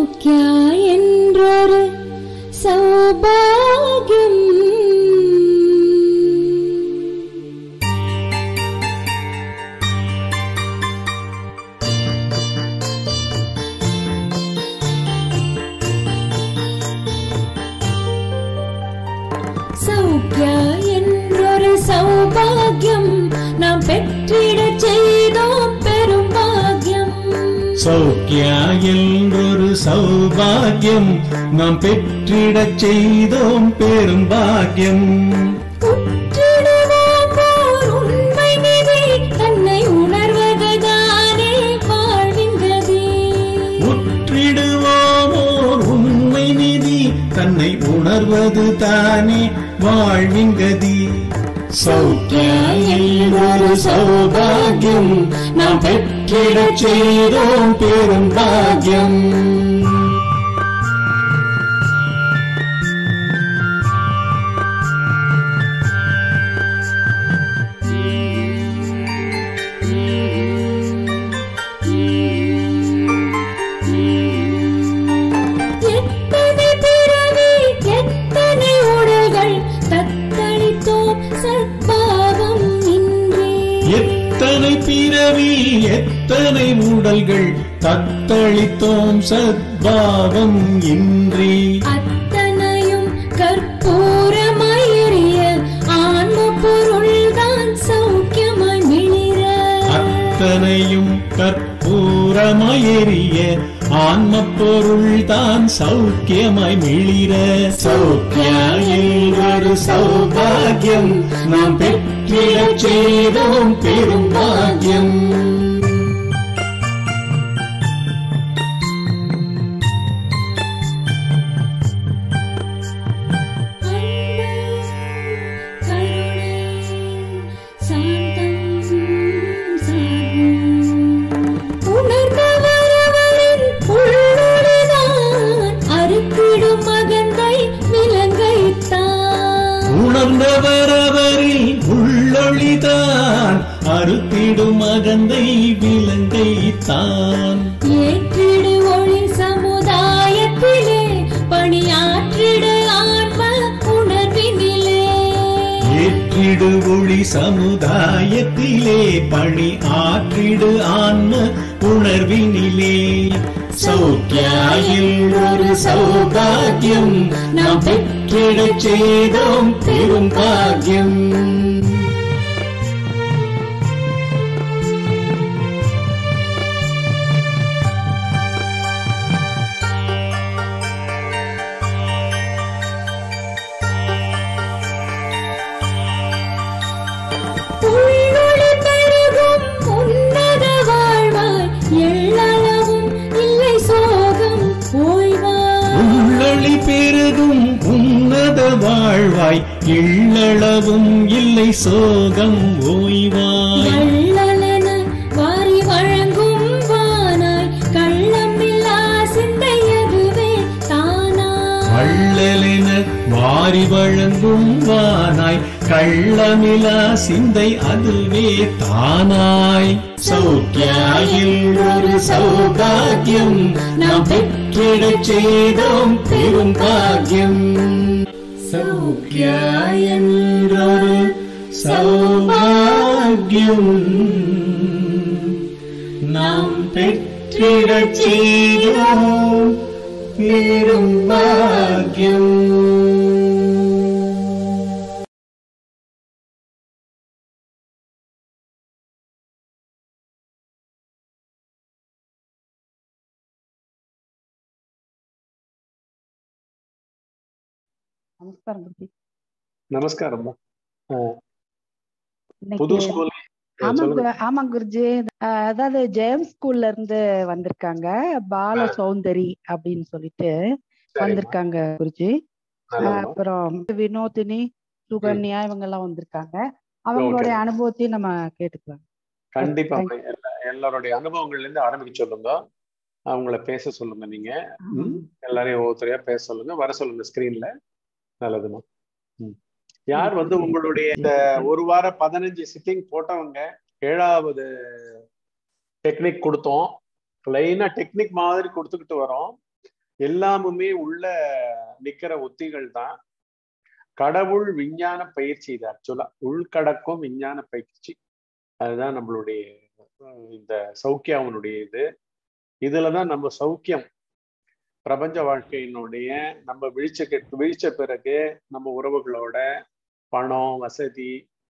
சௌக்கியா என்றொரு சௌபாகியம் சௌக்கியா என்றொரு சௌபாகியம் நாம் பெற்றிடச் செய்தோம் பெரும் பாக்கியம் சௌக்கியா என்றொரு சௌபாகியம் நாம் பெற்றிடச் செய்தோம் பெரும் பாக்கியம் உற்றிடுவோம் ஓர் உண்மை நிதி தன்னை உணர்வதுதானே வாழ்வின் கதி உற்றிடுவோம் ஓர் உண்மை நிதி தன்னை உணர்வது தானே வாழ்வின் கதி சௌக்கியா என்றொரு சௌபாகியம் நாம் பெற்றிடச் செய்தோம் பெரும் பாக்கியம் எத்தனை பிறவி எத்தனை உடல்கள் தத்தளித்தோம் சத்பாவம் இன்றே எத்தனை பிறவி எத்தனை உடல்கள் தத்தளித்தோம் சத்பாவம் இன்றி அத்தனையும் கற்பூரமாயிரிய ஆன்ம பொருள்தான் சௌக்கியமாய் மிளிர அத்தனையும் கற்பூரமயறிய ஆன்ம பொருள் தான் சௌக்கியமாய் மிளிர சௌக்கியம் சௌபாகியம் நாம் பெற்றிடச் செய்தோம் பெரும் பாக்கியம் உணர்ந்தவரவரின் உள்ளொளிதான் அறுத்திடும் மகந்தை விலங்கைத்தான் உணர்ந்தவரவரில் உள்ளொளிதான் அறுத்திடும் அகந்தை விலங்கை தான் ஏற்றிடு ஒளி சமுதாயத்திலே பணியாற்றிடு ஆன்ம உணர்வினிலே ஏற்றிடு ஒளி சமுதாயத்திலே பணி ஆற்றிடு ஆன்ம உணர்வினிலே சௌக்கியாயில் ஒரு சௌபாகியம் நாம் பெற்றிடச் செய்தோம் பெரும் பாக்கியம் உள்ளொளி பெருகும் உன்னத வாழ்வாய் எள்ளளவும் இல்லை சோகம் ஓய்வாய் உள்ளொளி பெருகும் உன்னத வாழ்வாய் எள்ளளவும் இல்லை சோகம் ஓய்வாய் வள்ளலன வாரி வழங்கும் வானாய் கள்ளமில்லா சிந்தை அதுவே தானாய் வள்ளலென வாரி வழங்கும் வானாய் கள்ளமிலா சிந்தை அதுவே தானாய் சௌக்கியாயில் ஒரு சௌபாகியம் நாம் பெற்றிடச் செய்தோம் பெரும் பாக்கியம் சௌக்கியாயொரு சௌபாகியம் நாம் பெற்றிடச் செய்தோம் பெரும் பாக்கியம் நமஸ்காரம் குருஜி நமஸ்காரம் இன்னைக்கு புது ஸ்கூல் ஆமா சொல்லுங்க கு- ஆமா குருஜி அஹ் அதாவது ஜேம்ஸ் ஸ்கூல்ல இருந்து வந்திருக்காங்க பால சௌந்தரி அப்படின்னு சொல்லிட்டு சரிம்மா. வந்திருக்காங்க குருஜி அஹ் நல்லதும்மா. அப்புறம் வினோதினி சுகன்யா இவங்க எல்லாம் வந்திருக்காங்க அவங்களுடைய அனுபவத்தையும் நம்ம கேட்டுக்கலாம் கண்டிப்பா Thank எல்லா- எல்லாருடைய அனுபவங்கள்ல இருந்து ஆரம்பிக்க சொல்லுங்க அவங்கள பேச சொல்லுங்க நீங்க ம்? எல்லாரையும் ஒவ்வொருத்தரையா பேச சொல்லுங்க வர சொல்லுங்க ஸ்கிரீன்ல நல்லதுமா ம். யார் வந்து உங்களுடைய இந்த ஒரு வார பதினஞ்சு சிட்டிங் போட்டவங்க ஏழாவது டெக்னிக் கொடுத்தோம் லைனா டெக்னிக் மாதிரி கொடுத்துக்கிட்டு வரோம் எல்லாமுமே உள்ள நிக்கிற உத்திகள் தான் கடவுள் விஞ்ஞான பயிற்சி இது ஆக்சுவலா உள்கடக்கும் விஞ்ஞான பயிற்சி அதுதான் நம்மளுடைய அஹ், இந்த சௌக்கியாவனுடைய இது இதுலதான் நம்ம சௌக்கியம் பிரபஞ்ச வாழ்க்கையினுடைய நம்ம விழிச்ச கெட்டு விழிச்ச பிறகு நம்ம உறவுகளோட பணம் வசதி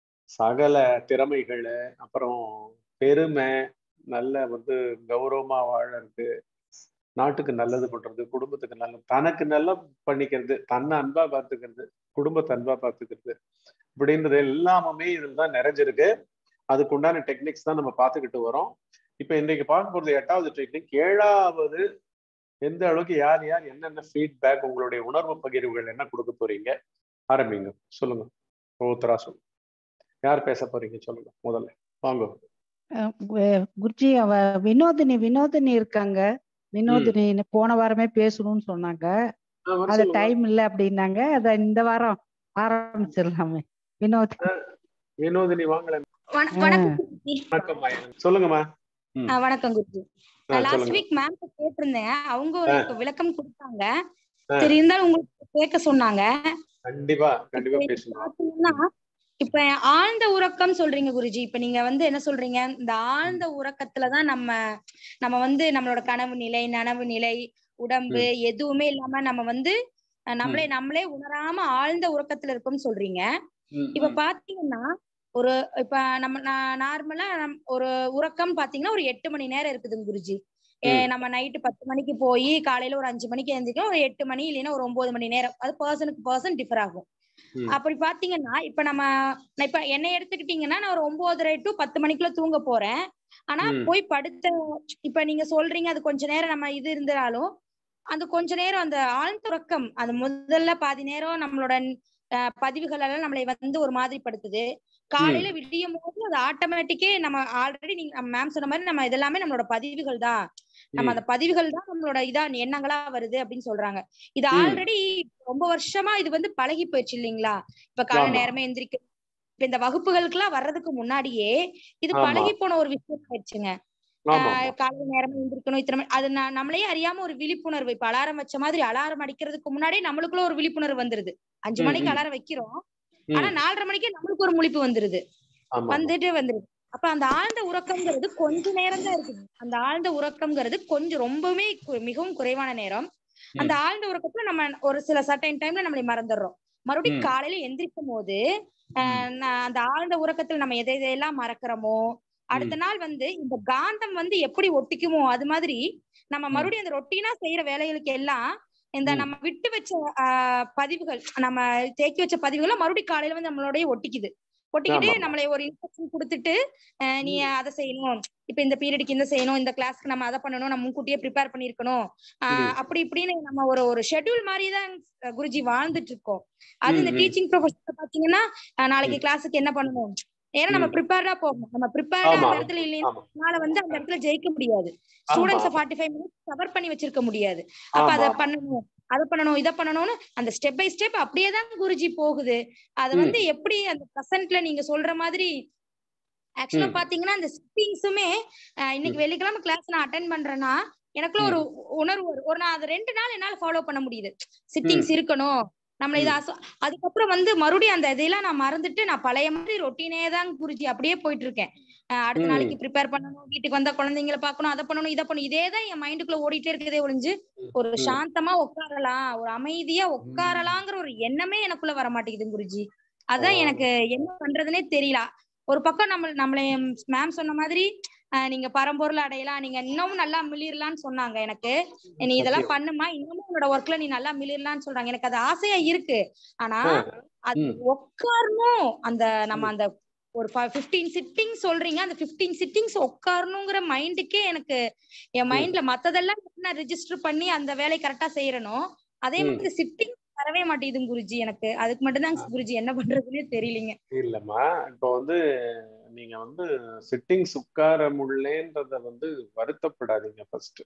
சகல திறமைகள் அப்புறம் பெருமை நல்ல வந்து கௌரவமா வாழறது நாட்டுக்கு நல்லது பண்றது குடும்பத்துக்கு நல்லது தனக்கு நல்லா பண்ணிக்கிறது தன்னை அன்பா பார்த்துக்கிறது குடும்பத்தை அன்பா பார்த்துக்கிறது இப்படின்றது எல்லாமே இதுல தான் நிறைஞ்சிருக்கு அதுக்கு உண்டான டெக்னிக்ஸ் தான் நம்ம பார்த்துக்கிட்டு வரோம் இப்ப இன்றைக்கு பார்க்க போறது எட்டாவது டெக்னிக் ஏழாவது எந்த அளவுக்கு யார் யார் என்னென்ன ஃபீட்பேக் உங்களுடைய உணர்வு பகிர்வுகள் என்ன கொடுக்க போறீங்க ஆரம்பிங்க சொல்லுங்க ஒவ்வொருத்தரா சொல்லுங்க யார் பேச போறீங்க சொல்லுங்க முதல்ல வாங்க அஹ் கு- குருஜி அவ வினோதினி வினோதினி இருக்காங்க வினோதினி போன வாரமே பேசணும்னு சொன்னாங்க ஆ, வர அது சொல்லுங்க. டைம் இல்ல அப்படின்னாங்க அத இந்த வாரம் ஆரம்பிச்சிடலாமே வினோத் வினோதினி வாங்கல வண- வணக்கம் குருஜி. வணக்கம் மாயா. சொல்லுங்கம்மா ஆ, வணக்கம் குருஜி ஆ, லாஸ்ட் சொல்லுங்க வீக் மேம் கேட்டிருந்தேன் அவங்க ஒரு விளக்கம் கொடுத்தாங்க ஆ. சரி இருந்தாலும் உங்களுக்கு கேட்க சொன்னாங்க கண்டிப்பா கண்டிப்பா இப்ப பேசணும் பாத்தீங்கன்னா இப்ப ஆழ்ந்த உறக்கம் சொல்றீங்க குருஜி இப்ப நீங்க வந்து என்ன சொல்றீங்க இந்த ஆழ்ந்த உறக்கத்துலதான் நம்ம நம்ம வந்து நம்மளோட கனவு நிலை நனவு நிலை உடம்பு எதுவுமே இல்லாம நம்ம வந்து அஹ், நம்மளே நம்மளே உணராம ஆழ்ந்த உறக்கத்துல இருக்கோம்னு சொல்றீங்க ம், இப்ப ம். பாத்தீங்கன்னா ஒரு இப்ப நம்ம நார்மலா ஒரு உறக்கம் பாத்தீங்கன்னா ஒரு எட்டு மணி நேரம் இருக்குதுங்க குருஜி ஏ, ம். நம்ம நைட்டு பத்து மணிக்கு போய் காலையில ஒரு அஞ்சு மணிக்கு எழுந்திரிக்கணும் ஒரு எட்டு மணி இல்லைன்னா ஒரு ஒன்பது மணி நேரம் அது பர்சனுக்கு பர்சன் டிஃபர் ஆகும் ம். அப்படி பாத்தீங்கன்னா இப்ப நம்ம நான் இப்ப என்னை எடுத்துக்கிட்டீங்கன்னா நான் ஒரு ஒன்பதரை டு பத்து மணிக்குள்ள தூங்க போறேன் ஆனா ம். போய் படுத்த இப்ப நீங்க சொல்றீங்க அது கொஞ்ச நேரம் நம்ம இது இருந்தாலும் அந்த கொஞ்ச நேரம் அந்த ஆழ்ந்த உறக்கம் அது முதல்ல பாதி நேரம் நம்மளோட அஹ், பதிவுகள் எல்லாம் நம்மளை வந்து ஒரு மாதிரி படுத்துது காலையில விடியும் போது அது ஆட்டோமேட்டிக்கே நம்ம ஆல்ரெடி நீங்க மேம் சொன்ன மாதிரி நம்ம இதெல்லாமே நம்மளோட பதிவுகள் தான் நம்ம ம். அந்த பதிவுகள் தான் நம்மளோட இதா எண்ணங்களா வருது அப்படின்னு சொல்றாங்க இது ம். ஆல்ரெடி ரொம்ப வருஷமா இது வந்து பழகி போயிடுச்சு இல்லைங்களா இப்ப காலை ஆமா. நேரமே எந்திரிக்க இப்ப இந்த வகுப்புகளுக்கு எல்லாம் வர்றதுக்கு முன்னாடியே இது ஆமா. பழகி போன ஒரு விஷயம் ஆயிடுச்சுங்க ஆமா ஆஹ் காலை நேரமே எந்திரிக்கணும் இத்தனை மணி அது நா- நம்மளே அறியாம ஒரு விழிப்புணர்வு இப்ப அலாரம் வச்ச மாதிரி அலாரம் அடிக்கிறதுக்கு முன்னாடியே நம்மளுக்குள்ள ஒரு விழிப்புணர்வு வந்துருது அஞ்சு ம், மணிக்கு ம். அலாரம் வைக்கிறோம் ம். ஆனா நாலரை மணிக்கே நம்மளுக்கு ஒரு முழிப்பு வந்துருது ஆமா வந்துட்டு வந்துருது அப்ப அந்த ஆழ்ந்த உறக்கம்ங்கிறது கொஞ்ச நேரம் தான் இருக்குது அந்த ஆழ்ந்த உறக்கம்ங்கிறது கொஞ்சம் ரொம்பவுமே கு- மிகவும் குறைவான நேரம் அந்த ஆழ்ந்த உறக்கத்துல நம்ம ஒரு சில சர்டைன் டைம்ல நம்மளை மறந்துடுறோம் மறுபடியும் ம். காலையில எந்திரிக்கும் போது ஆஹ் நா- அந்த ஆழ்ந்த உறக்கத்துல நம்ம எதை எதையெல்லாம் மறக்கிறோமோ அடுத்த நாள் வந்து இந்த காந்தம் வந்து எப்படி ஒட்டிக்குமோ அது மாதிரி நம்ம ம். மறுபடியும் அந்த ரொட்டீனா செய்யற வேலைகளுக்கு எல்லாம் இந்த ம். நம்ம விட்டு வச்ச ஆஹ் பதிவுகள் நம்ம தேக்கி வச்ச பதிவுகளை மறுபடியும் காலையில வந்து நம்மளோடய ஒட்டிக்குது ஒட்டிக்கிட்டு ஆமா. நம்மளை ஒரு இன்ஸ்ட்ரக்ஷன் கொடுத்துட்டு ஆஹ் நீ அதை செய்யணும் இப்ப இந்த பீரியடுக்கு இந்த செய்யணும் இந்த கிளாஸ்க்கு நம்ம அதை பண்ணணும் நம்ம முன்கூட்டியே ப்ரிப்பேர் பண்ணிருக்கணும் ஆஹ் ம். அப்படி இப்படின்னு நம்ம ஒரு ஒரு ஷெட்யூல் மாதிரி தான் அஹ் குருஜி வாழ்ந்துட்டு இருக்கோம் அது ம், இந்த ம். டீச்சிங் ப்ரொஃபஷன் பாத்தீங்கன்னா ஆஹ் நாளைக்கு கிளாஸுக்கு என்ன பண்ணணும் ஏன்னா நம்ம ம். ப்ரிப்பேர்டா போகணும் நம்ம ப்ரிப்பேர்டா ஆமா. அந்த இடத்துல இல்லைன்னா ஆமா நம்மளால வந்து அந்த இடத்துல ஜெயிக்க முடியாது ஆமா. Students forty five minutes cover பண்ணி வச்சிருக்க முடியாது அப்ப ஆமா, அதை ஆமா. பண்ணணும் அதை பண்ணணும் இதை பண்ணணும்னு அந்த ஸ்டெப் பை ஸ்டெப் அப்படியே தான் குருஜி போகுது அது ம். வந்து எப்படி அந்த ப்ரெசென்ட்ல நீங்க சொல்ற மாதிரி ஆக்சுவலா ம். பாத்தீங்கன்னா அந்த சிட்டிங்ஸுமே இன்னைக்கு வெள்ளிக்கிழமை கிளாஸ் நான் அட்டன் பண்றேன்னா எனக்குள்ள ஒரு உணர்வு வரும். ஒரு நான் அது ரெண்டு நாள் என்னால ஃபாலோ பண்ண முடியுது சிட்டிங்ஸ் இருக்கணும் நம்மள இது அச- அதுக்கப்புறம் வந்து மறுபடியும் அந்த இதெல்லாம் நான் மறந்துட்டு நான் பழைய மாதிரி ரொட்டீனே தான் குருஜி அப்படியே போயிட்டு இருக்கேன் அஹ் அடுத்த ம். நாளைக்கு ப்ரிப்பேர் பண்ணணும் வீட்டுக்கு வந்தா குழந்தைங்களை பார்க்கணும் அதை பண்ணணும் இதை பண்ணணும் இதே தான் என் மைண்டுக்குள்ள ஓடிட்டே இருக்குதே ஒழிஞ்சு ஒரு ம். சாந்தமா உட்காரலாம் ஒரு அமைதியா உட்காரலாங்கிற ஒரு எண்ணமே எனக்குள்ள வர மாட்டேங்குது குருஜி அதான் ஓ. எனக்கு என்ன பண்றதுனே தெரியல ஒரு பக்கம் நம்ம நம்மள மேம் சொன்ன மாதிரி அஹ் நீங்க பரம்பொருள் அடையலாம் நீங்க இன்னமும் நல்லா மிளிரலாம்னு சொன்னாங்க எனக்கு நீ இதெல்லாம் சத்தியம். பண்ணுமா இன்னமும் உன்னோட ஒர்க்ல நீ நல்லா மிளிரலாம்னு சொல்றாங்க எனக்கு அது ஆசையா இருக்கு ஆனா ஆ. அது ம். உட்காரணும் அந்த நம்ம அந்த ஒரு பிப்டீன் சிட்டிங் சொல்றீங்க அந்த பிப்டீன் சிட்டிங்ஸ் உட்காரணுங்கிற மைண்டுக்கே எனக்கு என் மைண்ட்ல மத்ததெல்லாம் என்ன ரெஜிஸ்டர் பண்ணி அந்த வேலையை கரெக்டா செய்யறனோ அதே ம். மாதிரி சிட்டிங் வரவே மாட்டேங்குது குருஜி எனக்கு அதுக்கு மட்டும் தான் குருஜி என்ன பண்றதுன்னே தெரியலீங்க இல்லம்மா இப்போ வந்து நீங்க வந்து சிட்டிங்ஸ் உட்கார முடியலன்றத வந்து வருத்தப்படாதீங்க ஃபர்ஸ்ட்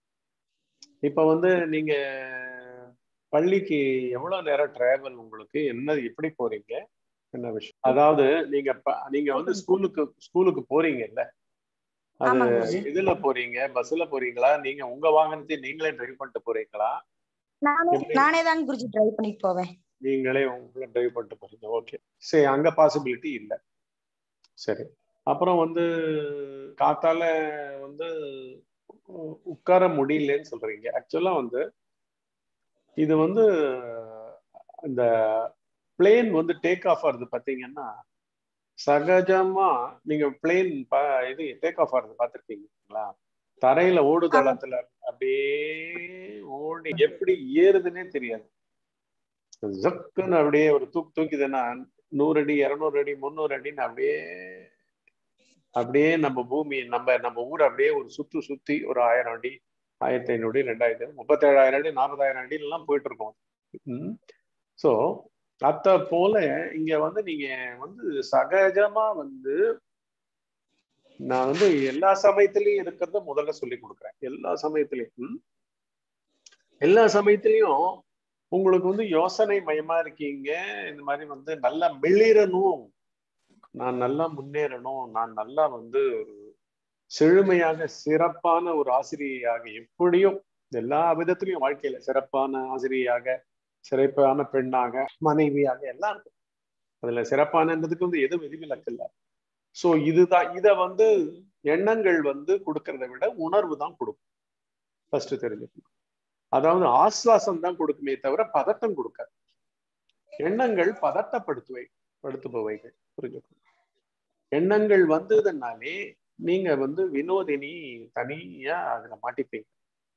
இப்ப வந்து நீங்க பள்ளிக்கு எவ்வளவு நேரம் டிராவல் உங்களுக்கு என்ன எப்படி போறீங்க என்ன விஷயம் அதாவது நீங்க ப- நீங்க வந்து ஸ்கூலுக்கு ஸ்கூலுக்கு போறீங்கல்ல அது ஆமாங்க குருஜி இதுல போறீங்க பஸ்ல போறீங்களா நீங்க உங்க வாகனத்தை நீங்களே டிரைவ் பண்ணிட்டு போறீங்களா நானே எப்படி? நானே தாங்க குருஜி டிரைவ் பண்ணிட்டு போவேன் நீங்களே உங்களை டிரைவ் பண்ணிட்டு போறீங்க ஓகே சரி அங்க பாசிபிலிட்டி இல்ல சரி அப்புறம் வந்து காத்தால வந்து உ- உட்கார முடியலன்னு சொல்றீங்க ஆக்சுவலா வந்து இது வந்து இந்த பிளேன் வந்து டேக் ஆஃப் ஆகுது பாத்தீங்கன்னா சகஜமா நீங்க பிளேன் இது டேக் ஆஃப் ஆகுது பார்த்திருக்கீங்களா தரையில ஓடுதளத்துல அப்படியே ஓடி எப்படி ஏறுதுன்னே தெரியாது ஜக்குன்னு அப்படியே ஒரு தூக்கு தூக்கிதுன்னா நூறு அடி இருநூறு அடி முந்நூறு அடின்னு அப்படியே அப்படியே நம்ம பூமி நம்ம நம்ம ஊரை அப்படியே ஒரு சுத்து சுத்தி ஒரு ஆயிரம் அடி ஆயிரத்தி ஐநூறு அடி ரெண்டாயிரத்தி ஐநூறு, முப்பத்தேழாயிரம் அடி நாற்பதாயிரம் அடி எல்லாம் போயிட்டு இருக்கோம் ம் ஸோ அத்த போல இங்க வந்து நீங்க வந்து சகஜமா வந்து நான் வந்து எல்லா சமயத்திலயும் இருக்கிறத முதல்ல சொல்லி கொடுக்குறேன் எல்லா சமயத்திலயும் ம்? எல்லா சமயத்திலயும் உங்களுக்கு வந்து யோசனை மயமா இருக்கீங்க இந்த மாதிரி வந்து நல்லா மிளிரணும் நான் நல்லா முன்னேறணும் நான் நல்லா வந்து ஒரு செழுமையாக சிறப்பான ஒரு ஆசிரியையாக எப்படியும் எல்லா விதத்திலையும் வாழ்க்கையில சிறப்பான ஆசிரியையாக சிறப்பான பெண்ணாக மனைவியாக எல்லாம் இருக்கும் அதுல சிறப்பானதுக்கு வந்து எதுவும் விதிவிலக்கு இல்லை சோ இதுதான் இத வந்து எண்ணங்கள் வந்து கொடுக்கறத விட உணர்வு தான் கொடுக்கும் ஃபர்ஸ்ட் தெரிஞ்சுக்கணும் அதாவது ஆஸ்வாசம் தான் கொடுக்குமே தவிர பதட்டம் கொடுக்காது எண்ணங்கள் பதட்டப்படுத்துவை படுத்துபவைகள் புரிஞ்சுக்கணும் எண்ணங்கள் வந்ததுனாலே நீங்க வந்து வினோதினி தனியா அதுல மாட்டிப்பீங்க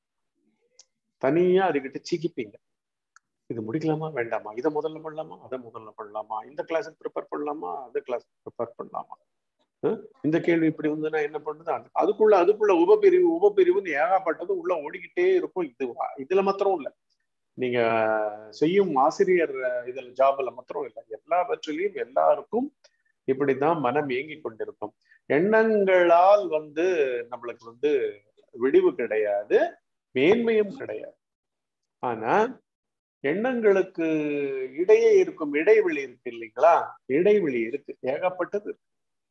தனியா அதுகிட்ட சிக்கிப்பீங்க இது முடிக்கலாமா வேண்டாமா இதை முதல்ல பண்ணலாமா அதை முதல்ல பண்ணலாமா இந்த கிளாஸுக்கு ப்ரிப்பேர் பண்ணலாமா அந்த கிளாஸ் ப்ரிப்பேர் பண்ணலாமா அஹ் இந்த கேள்வி இப்படி வந்து நான் என்ன பண்ணுது அது அதுக்குள்ள அதுக்குள்ள உபபிரிவு உபபிரிவுன்னு ஏகாப்பட்டது உள்ள ஓடிக்கிட்டே இருக்கும் இது இதுல மாத்திரம் இல்ல நீங்க செய்யும் ஆசிரியர் இதுல ஜாப்ல மாத்திரம் இல்லை எல்லாவற்றிலையும் எல்லாருக்கும் இப்படிதான் மனம் இயங்கி கொண்டிருக்கும் எண்ணங்களால் வந்து நம்மளுக்கு வந்து விடிவு கிடையாது மேன்மையும் கிடையாது ஆனா எண்ணங்களுக்கு இடையே இருக்கும் இடைவெளி இருக்கு இல்லைங்களா இடைவெளி இருக்கு ஏகப்பட்டது இருக்கு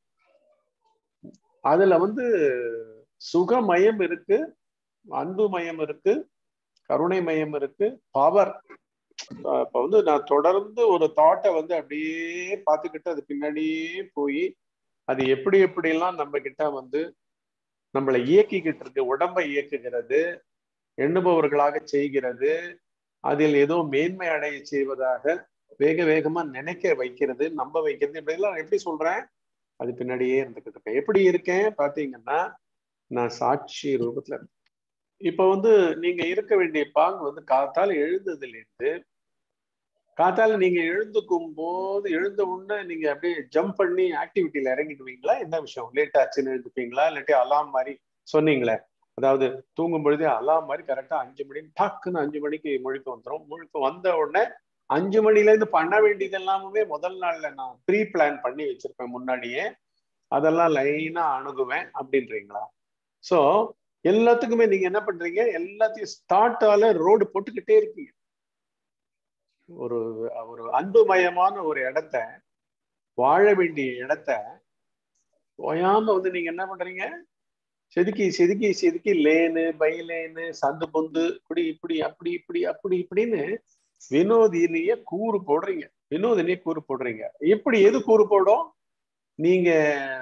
அதுல வந்து சுகமயம் இருக்கு அன்பு மயம் இருக்கு கருணை மயம் இருக்கு பவர் இப்ப வந்து நான் தொடர்ந்து ஒரு தாட்டை வந்து அப்படியே பார்த்துக்கிட்டு அது பின்னாடியே போய் அது எப்படி எப்படியெல்லாம் நம்ம கிட்ட வந்து நம்மளை இயக்கிக்கிட்டு இருக்கு உடம்பை இயக்குகிறது எண்ணுபவர்களாக செய்கிறது அதில் ஏதோ மேன்மை அடைய செய்வதாக வேக வேகமா நினைக்க வைக்கிறது நம்ப வைக்கிறது இப்படிலாம் எப்படி சொல்றேன் அது பின்னாடியே இருந்துகிட்டு இருக்கேன் எப்படி இருக்கேன் பாத்தீங்கன்னா நான் சாட்சி ரூபத்துல இருக்கேன் இப்ப வந்து நீங்க இருக்க வேண்டிய பாங்கு வந்து காத்தால எழுந்ததுல இருந்து காத்தால நீங்க எழுந்துக்கும் போது எழுந்த உடனே நீங்க அப்படியே ஜம்ப் பண்ணி ஆக்டிவிட்டியில இறங்கிடுவீங்களா என்ன விஷயம் லேட் ஆச்சுன்னு எழுந்துப்பீங்களா இல்லாட்டி அலாம் மாதிரி சொன்னீங்களே அதாவது தூங்கும் பொழுதே அலாம் மாதிரி கரெக்டா அஞ்சு மணி டக்குன்னு அஞ்சு மணிக்கு முழுக்க வந்துடும் முழுக்க வந்த உடனே அஞ்சு மணில இருந்து பண்ண வேண்டியது எல்லாமே முதல் நாள்ல நான் ப்ரீ பிளான் பண்ணி வச்சிருப்பேன் முன்னாடியே அதெல்லாம் லைனா அணுகுவேன் அப்படின்றீங்களா சோ எல்லாத்துக்குமே நீங்க என்ன பண்றீங்க எல்லாத்தையும் ஸ்டார்டால ரோடு போட்டுக்கிட்டே இருக்கீங்க ஒரு ஒரு அன்புமயமான ஒரு இடத்த வாழ வேண்டிய இடத்த ஓயாம வந்து நீங்க என்ன பண்றீங்க செதுக்கி செதுக்கி செதுக்கி லேனு பை லேனு சந்து பொந்து இப்படி இப்படி அப்படி இப்படி அப்படி இப்படின்னு வினோதினிய கூறு போடுறீங்க வினோதினிய கூறு போடுறீங்க எப்படி எது கூறு போடும் நீங்க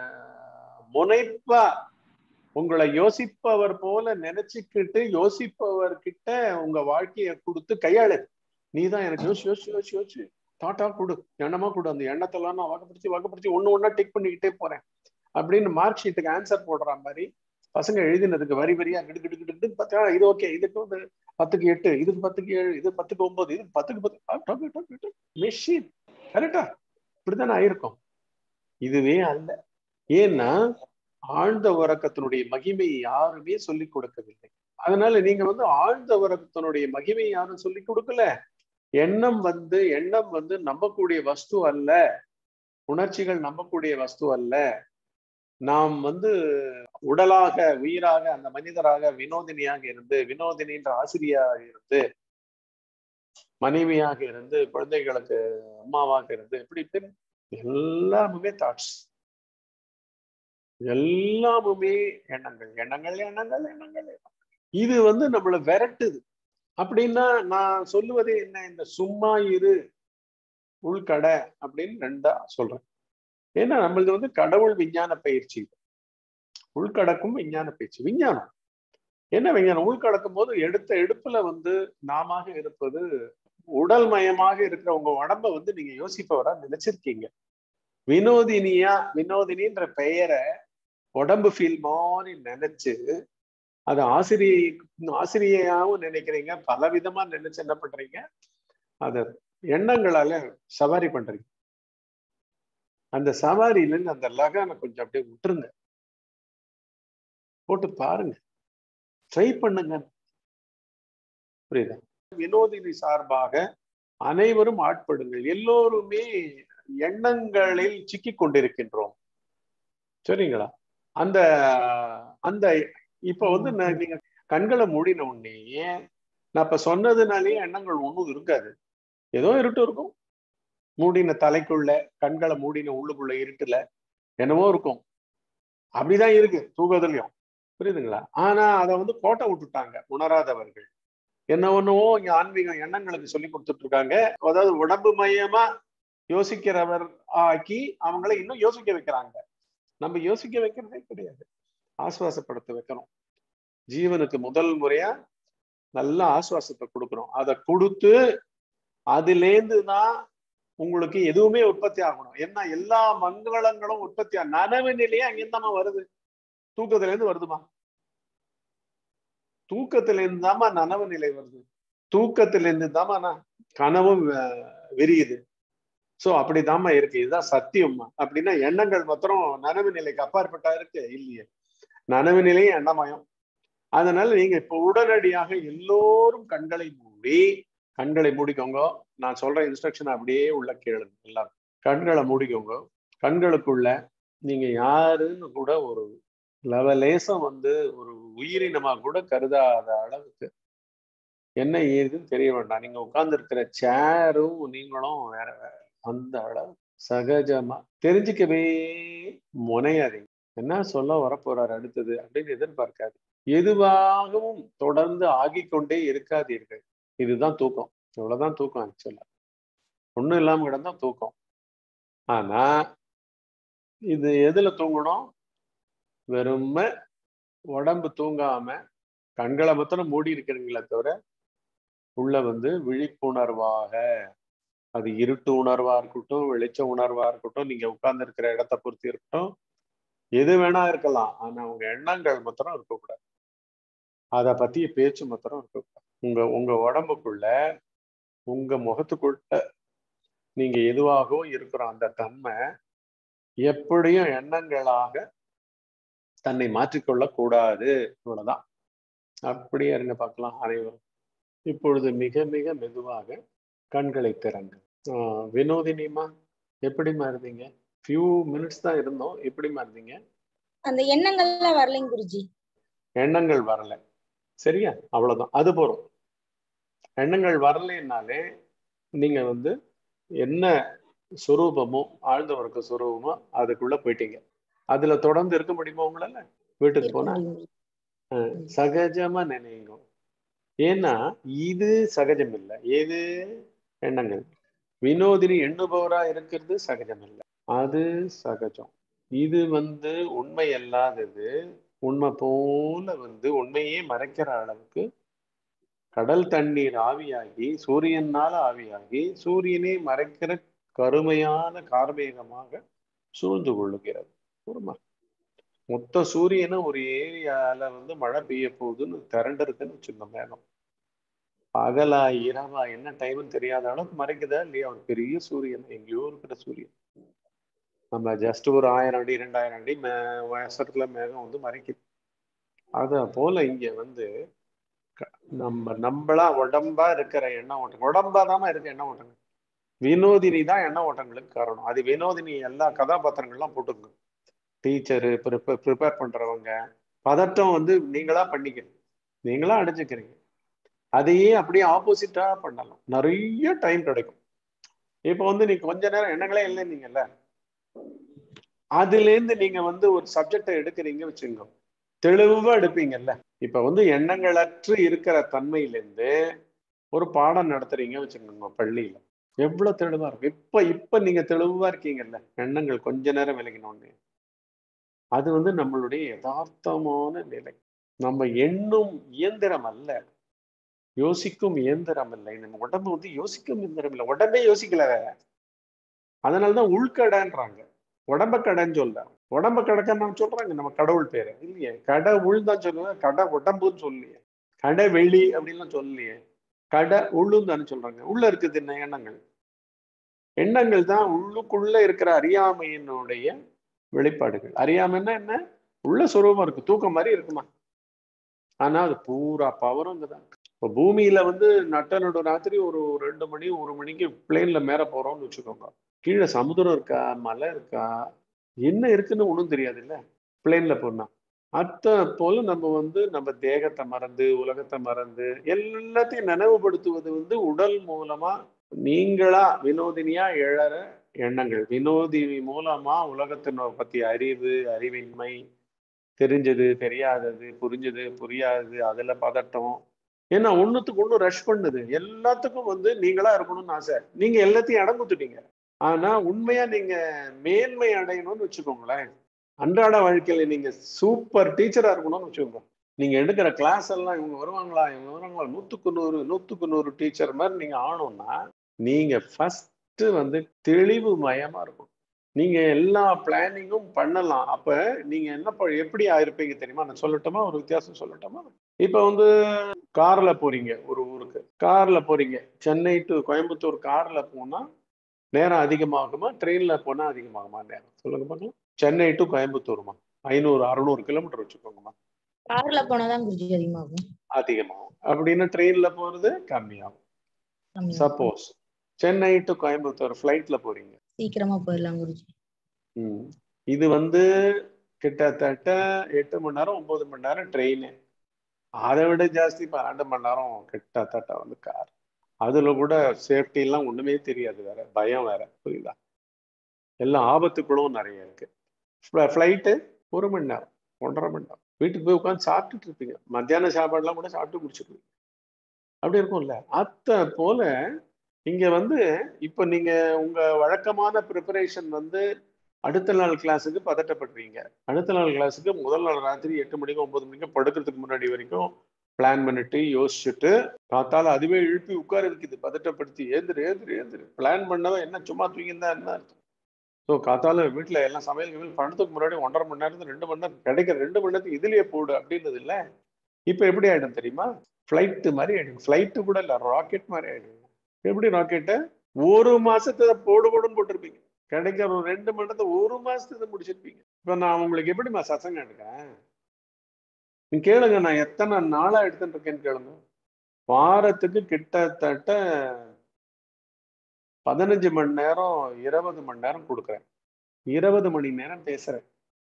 முனைப்பா உங்களை யோசிப்பவர் போல நினைச்சுக்கிட்டு யோசிப்பவர் கிட்ட உங்க வாழ்க்கைய கொடுத்து கையாளு நீ தான் எனக்கு யோசி யோசி யோசி யோசி தாட்டா கொடு எண்ணமா கொடு அந்த எண்ணத்தெல்லாம் நான் வாக்கப்படுத்தி வாக்கப்படுத்தி ஒண்ணு ஒண்ணா டிக் பண்ணிக்கிட்டே போறேன் அப்படின்னு மார்க் ஷீட்டுக்கு ஆன்சர் போடுற மாதிரி பசங்க எழுதினதுக்கு வரி வரியா கிடு கிடு கிடு கிடு பார்த்தா இது ஓகே இதுக்கு வந்து பத்துக்கு எட்டு இதுக்கு பத்துக்கு ஏழு இது பத்துக்கு ஒன்பது இது பத்துக்கு பத்து மெஷின் கரெக்டா இப்படித்தானே ஆயிருக்கும் இதுவே அல்ல ஏன்னா ஆழ்ந்த உறக்கத்தினுடைய மகிமை யாருமே சொல்லி கொடுக்கவில்லை அதனால நீங்க வந்து ஆழ்ந்த உறக்கத்தினுடைய மகிமை யாரும் சொல்லி கொடுக்கல எண்ணம் வந்து எண்ணம் வந்து நம்பக்கூடிய வஸ்து அல்ல உணர்ச்சிகள் நம்பக்கூடிய வஸ்து அல்ல நாம் வந்து உடலாக உயிராக அந்த மனிதராக வினோதினியாக இருந்து வினோதினின்ற ஆசிரியாக இருந்து மனைவியாக இருந்து குழந்தைகளுக்கு அம்மாவாக இருந்து இப்படி இப்படி எல்லாமே தாட்ஸ் எல்லாமுமே எண்ணங்கள் எண்ணங்கள் எண்ணங்கள் எண்ணங்கள் எண்ணங்கள். இது வந்து நம்மளை விரட்டுது அப்படின்னா நான் சொல்லுவது என்ன இந்த சும்மா இரு உள்கடை அப்படின்னு ரெண்டா சொல்றேன் ஏன்னா நம்மளது வந்து கடவுள் விஞ்ஞான பயிற்சி உள்கடக்கும் விஞ்ஞான பயிற்சி விஞ்ஞானம் என்ன விஞ்ஞானம் உள்கடக்கும் போது எடுத்த எடுப்புல வந்து நாம இருப்பது உடல் மயமாக இருக்கிற உங்க உடம்ப வந்து நீங்க யோசிப்பவரா நினைச்சிருக்கீங்க வினோதினியா வினோதினின்ற பெயரை உடம்பு ஃபீல் மாதிரி நினைச்சு அது ஆசிரியை ஆசிரியையாவும் நினைக்கிறீங்க பல விதமா நினைச்சு என்ன பண்றீங்க அத எண்ணங்களால சவாரி பண்றீங்க அந்த சவாரியில இருந்து அந்த லகானை கொஞ்சம் அப்படியே விட்டுருங்க போட்டு பாருங்க ட்ரை பண்ணுங்க புரியுதா வினோதினி சார்பாக அனைவரும் ஆட்படுங்கள் எல்லோருமே எண்ணங்களில் சிக்கி கொண்டிருக்கின்றோம் சரிங்களா அந்த அந்த இப்ப வந்து நான் நீங்க கண்களை மூடின உடனே நான் இப்ப சொன்னதுனாலேயே எண்ணங்கள் ஒண்ணும் இருக்காது ஏதோ இருட்டு இருக்கும் மூடின தலைக்குள்ள கண்களை மூடின உள்ளுக்குள்ள இருட்டுல என்னவோ இருக்கும் அப்படிதான் இருக்கு தூக்கத்துலயும் புரியுதுங்களா ஆனா அதை வந்து கோட்டை விட்டுட்டாங்க உணராதவர்கள் என்ன ஒண்ணுவோ இங்க ஆன்மீக எண்ணங்களுக்கு சொல்லி கொடுத்துட்டு இருக்காங்க அதாவது உடம்பு மையமா யோசிக்கிறவர் ஆக்கி அவங்கள இன்னும் யோசிக்க வைக்கிறாங்க நம்ம யோசிக்க வைக்கிறதே கிடையாது ஆசுவாசப்படுத்த வைக்கிறோம் ஜீவனுக்கு முதல் முறையா நல்ல ஆசுவாசத்தை கொடுக்குறோம் அதை கொடுத்து அதுலேருந்து தான் உங்களுக்கு எதுவுமே உற்பத்தி ஆகணும் ஏன்னா எல்லா மங்களங்களும் உற்பத்தி ஆகும் நனவு நிலையே அங்கிருந்தாமா வருது தூக்கத்துல இருந்து வருதுமா தூக்கத்துல இருந்து தாமா நனவு நிலை வருது தூக்கத்துல இருந்து தாமா நான் கனவும் விரியுது சோ அப்படிதாம்மா இருக்கு இதுதான் சத்தியம்மா அப்படின்னா எண்ணங்கள் மாத்திரம் நனவு நிலைக்கு அப்பாற்பட்டா இருக்கு இல்லையே நனவு நிலையும் எண்ணமயம் அதனால நீங்க இப்ப உடனடியாக எல்லோரும் கண்களை மூடி கண்களை மூடிக்கோங்க நான் சொல்ற இன்ஸ்ட்ரக்ஷன் அப்படியே உள்ள கேளுங்க எல்லாரும் கண்களை மூடிக்கோங்க கண்களுக்குள்ள நீங்க யாருன்னு கூட ஒரு லவலேசம் வந்து ஒரு உயிரினமா கூட கருதாத அளவுக்கு என்ன ஏதுன்னு தெரிய வேண்டாம் நீங்க உட்கார்ந்து இருக்கிற சேரும் நீங்களும் வேற வேற அந்த அளவு சகஜமா தெரிஞ்சுக்கவே முனையாதீங்க என்ன சொல்ல வரப்போறாரு அடுத்தது அப்படின்னு எதிர்பார்க்காது எதுவாகவும் தொடர்ந்து ஆகிக்கொண்டே இருக்காதீர்கள் இதுதான் தூக்கம் இவ்வளவுதான் தூக்கம் ஆக்சுவலா ஒண்ணும் இல்லாம கிடந்தா தூக்கம் ஆனா இது எதுல தூங்கணும் வெறும உடம்பு தூங்காம கண்களை மாத்திரம் மூடி இருக்கிறீங்களே தவிர உள்ள வந்து விழிப்புணர்வாக அது இருட்டு உணர்வா இருக்கட்டும் வெளிச்ச உணர்வா இருக்கட்டும் நீங்க உட்கார்ந்து இருக்கிற இடத்த பொறுத்து இருக்கட்டும் எது வேணா இருக்கலாம் ஆனா உங்க எண்ணங்கள் மாத்திரம் இருக்கக்கூடாது அதை பத்திய பேச்சு மாத்திரம் இருக்கக்கூடாது உங்க உங்க உடம்புக்குள்ள உங்க முகத்துக்குள்ள நீங்க எதுவாகவோ இருக்கிற அந்த தன்மை எப்படியும் எண்ணங்களாக தன்னை மாற்றிக்கொள்ள கூடாது இவ்வளவுதான் அப்படியே இருங்க பார்க்கலாம் அனைவரும் இப்பொழுது மிக மிக மெதுவாக கண்களை திறங்க வினோதினிமா எப்படிமா இருந்தீங்க ஃபியூ மினிட்ஸ் தான் இருந்தோம் எப்படிமா இருந்தீங்க அந்த எண்ணங்கள்லாம் வரலைங்க குருஜி எண்ணங்கள் வரல சரியா அவ்வளவுதான் அது போறோம் எண்ணங்கள் வரலைன்னாலே நீங்க வந்து என்ன சுரூபமோ ஆழ்ந்த உறக்க சுரூபமோ அதுக்குள்ள போயிட்டீங்க அதுல தொடர்ந்து இருக்க முடியுமா உங்களால வீட்டுக்கு போனா சகஜமா நினைங்க ஏன்னா இது சகஜம் இல்லை ஏது எண்ணங்கள் வினோதினி எண்ணுபவரா இருக்கிறது சகஜம் இல்லை அது சகஜம் இது வந்து உண்மை அல்லாதது உண்மை போல வந்து உண்மையே மறைக்கிற அளவுக்கு கடல் தண்ணீர் ஆவியாகி சூரியனால ஆவியாகி சூரியனை மறைக்கிற கருமையான கார்மேகமாக சூழ்ந்து கொள்ளுகிறது ஒருமா மொத்த சூரியனை ஒரு ஏரியால வந்து மழை பெய்ய போகுதுன்னு திரண்டிருக்குன்னு வச்சுருந்த மேகம் பகலா இரவா என்ன டைம்னு தெரியாத அளவுக்கு மறைக்குதா இல்லையா ஒரு பெரிய சூரியன் எங்கேயோ இருக்கிற சூரியன் நம்ம ஜஸ்ட் ஒரு ஆயிரம் அடி ரெண்டாயிரம் அடி மே வயசத்துல மேகம் வந்து மறைக்குது அத போல இங்க வந்து நம்ம நம்மளா உடம்பா இருக்கிற எண்ண ஓட்டம் உடம்பா தாம இருக்க எண்ண ஓட்டங்கள் வினோதினி தான் எண்ண ஓட்டங்களுக்கு காரணம் அது வினோதினி எல்லா கதாபாத்திரங்கள்லாம் போட்டுங்க டீச்சரு ப்ரிப்பேர் பண்றவங்க பதட்டம் வந்து நீங்களா பண்ணிக்கிறீங்க நீங்களா அடைஞ்சுக்கிறீங்க அதையே அப்படியே ஆப்போசிட்டா பண்ணலாம் நிறைய டைம் கிடைக்கும் இப்போ வந்து நீ கொஞ்ச நேரம் எண்ணங்களே இல்லைன்னீங்கல்ல அதுல இருந்து நீங்க வந்து ஒரு சப்ஜெக்டை எடுக்கிறீங்க வச்சுங்க தெளிவா எடுப்பீங்கல்ல இப்ப வந்து எண்ணங்களற்று இருக்கிற தன்மையிலேருந்து ஒரு பாடம் நடத்துறீங்க வச்சுக்கோங்க பள்ளியில எவ்வளவு தெளிவா இருக்கும் இப்ப இப்ப நீங்க தெளிவா இருக்கீங்கல்ல எண்ணங்கள் கொஞ்ச நேரம் விலகினோடனே அது வந்து நம்மளுடைய யதார்த்தமான நிலை நம்ம எண்ணும் இயந்திரம் அல்ல யோசிக்கும் இயந்திரம் இல்லை நம்ம உடம்பு வந்து யோசிக்கும் இயந்திரம் இல்லை உடம்பே யோசிக்கல வேற அதனாலதான் உள்கடைன்றாங்க உடம்ப கடைன்னு சொல்ல உடம்ப கடக்க நம்ம சொல்றாங்க நம்ம கடவுள் பேரு இல்லையே கடவுள் தான் சொல்லுவேன் கடை உடம்புன்னு சொல்லலையே கடை வெளி அப்படின்லாம் சொல்லலையே கடை உள்ளுன்னு தானே சொல்றாங்க உள்ள இருக்குது என்ன எண்ணங்கள் எண்ணங்கள் தான் உள்ளுக்குள்ள இருக்கிற அறியாமையினுடைய வெளிப்பாடுகள் அறியாமைன்னா என்ன உள்ள சுரூபம் இருக்கு தூக்கம் மாதிரி இருக்குமா ஆனா அது பூரா பவரும் இங்கதான் இப்போ பூமியில வந்து நட்ட நடு ராத்திரி ஒரு ரெண்டு மணி ஒரு மணிக்கு பிளேன்ல மேல போறோம்னு வச்சுக்கோங்க கீழே சமுதிரம் இருக்கா மலை இருக்கா என்ன இருக்குன்னு ஒன்றும் தெரியாது இல்ல பிளேன்ல போனா அத்த போல நம்ம வந்து நம்ம தேகத்தை மறந்து உலகத்தை மறந்து எல்லாத்தையும் நினைவுபடுத்துவது வந்து உடல் மூலமா நீங்களா வினோதினியா எழற எண்ணங்கள் வினோதி மூலமா உலகத்தின் பத்தி அறிவு அறிவின்மை தெரிஞ்சது தெரியாதது புரிஞ்சது புரியாதது அதுல பதட்டம் ஏன்னா ஒண்ணுத்துக்கு ஒண்ணு ரஷ் பண்ணுது எல்லாத்துக்கும் வந்து நீங்களா இருக்கணும்னு ஆசை நீங்க எல்லாத்தையும் இடம் கொடுத்துட்டீங்க ஆனா உண்மையா நீங்க மேன்மை அடையணும்னு வச்சுக்கோங்களேன் அன்றாட வாழ்க்கையில நீங்க சூப்பர் டீச்சரா இருக்கணும்னு வச்சுக்கோங்க நீங்க எடுக்கிற கிளாஸ் எல்லாம் இவங்க வருவாங்களா இவங்க வருவாங்களா நூத்துக்கு நூறு நூத்துக்கு நூறு டீச்சர் மாதிரி நீங்க ஆகணும்னா நீங்க ஃபர்ஸ்ட் வந்து தெளிவு மயமா இருக்கும் நீங்க எல்லா பிளானிங்கும் பண்ணலாம் அப்ப நீங்க என்ன ப- எப்படி ஆயிருப்பீங்க தெரியுமா நான் சொல்லட்டுமா ஒரு வித்தியாசம் சொல்லட்டுமா இப்ப வந்து கார்ல போறீங்க ஒரு ஊருக்கு கார்ல போறீங்க சென்னை டு கோயம்புத்தூர் கார்ல போனா நேரம் அதிகமாகுமா ட்ரெயின்ல போனா அதிகமாகுமா நேரம் சொல்லுங்க பார்க்கலாம் சென்னை டு கோயம்புத்தூர்மா ஐநூறு அறுநூறு கிலோமீட்டர் வச்சுக்கோங்கம்மா கார்ல போனாதான் குருஜி அதிகமாகும் அதிகமாகும் அப்படின்னு ட்ரெயின்ல போறது கம்மியாகும் கம்மியா. சப்போஸ் சென்னை டு கோயம்புத்தூர் ஃப்ளைட்ல போறீங்க சீக்கிரமா போயிடலாம் குருஜி ம். இது வந்து கிட்டத்தட்ட எட்டு மணி நேரம் ஒன்பது மணி நேரம் ட்ரெயின் அதை விட ஜாஸ்தி பன்னெண்டு மணி நேரம் கிட்டத்தட்ட வந்து கார் அதுல கூட சேஃப்டி எல்லாம் ஒண்ணுமே தெரியாது வேற பயம் வேற புரியுதா எல்லாம் ஆபத்துக்களும் நிறைய இருக்கு ஃப்ளைட்டு ஒரு மணி நேரம் ஒன்றரை மணி நேரம் வீட்டுக்கு போய் உட்காந்து சாப்பிட்டுட்டு இருப்பீங்க மத்தியான சாப்பாடுலாம் கூட சாப்பிட்டு குடிச்சிருப்பீங்க அப்படி இருக்கும்ல அத்த போல இங்க வந்து இப்போ நீங்க உங்க வழக்கமான ப்ரிப்பரேஷன் வந்து அடுத்த நாள் கிளாஸுக்கு பதட்டப்படுறீங்க அடுத்த நாள் கிளாஸுக்கு முதல் நாள் ராத்திரி எட்டு மணிக்கு ஒன்பது மணிக்கு படுக்கிறதுக்கு முன்னாடி வரைக்கும் பிளான் பண்ணிட்டு யோசிச்சுட்டு காத்தால அதுவே எழுப்பி உட்கார வைக்குது பதட்டப்படுத்தி ஏந்திரு ஏந்திரு ஏந்திரு பிளான் பண்ணவன் என்ன சும்மா தூங்கியிருந்தா என்ன அர்த்தம் ஸோ காத்தால வீட்டில் எல்லாம் சமையல் கிமையல் பண்ணதுக்கு முன்னாடி ஒன்றரை மணி நேரத்துக்கு ரெண்டு மணி நேரம் கிடைக்கிற ரெண்டு மணி நேரத்துக்கு இதுலயே போடு அப்படின்றது இல்லை இப்போ எப்படி ஆயிடும் தெரியுமா ஃப்ளைட்டு மாதிரி ஆயிடும் ஃப்ளைட்டு கூட இல்லை ராக்கெட் மாதிரி ஆயிடும் எப்படி ராக்கெட்டு ஒரு மாசத்துல போடு போடுன்னு போட்டிருப்பீங்க கிடைக்கிற ஒரு ரெண்டு மணி நேரத்தை ஒரு மாசத்துல முடிச்சிருப்பீங்க இப்ப நான் உங்களுக்கு எப்படிம்மா சசங்க எடுக்கிறேன் நீ கேளுங்க நான் எத்தனை நாளா எடுத்துட்டு இருக்கேன்னு கேளுங்க வாரத்துக்கு கிட்டத்தட்ட பதினஞ்சு மணி நேரம் இருபது மணி நேரம் கொடுக்குறேன் இருபது மணி நேரம் பேசுறேன்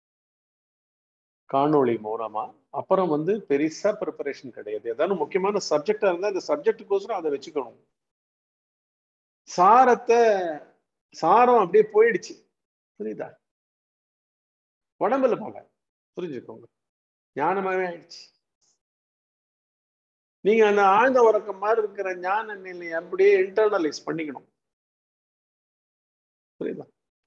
காணொளி மூலமா அப்புறம் வந்து பெருசா ப்ரிப்பரேஷன் கிடையாது ஏதாவது முக்கியமான சப்ஜெக்டா இருந்தா இந்த சப்ஜெக்டுக்கோசரம் அதை வச்சுக்கணும் சாரத்தை சாரம் அப்படியே போயிடுச்சு புரியுதா உடம்புல போல புரிஞ்சுக்கோங்க ஞானமாவே ஆயிடுச்சு நீங்க அந்த ஆழ்ந்த உறக்கம் மாதிரி இருக்கிற ஞான நிலையை அப்படியே இன்டர்னலைஸ் பண்ணிக்கணும் புரியுதா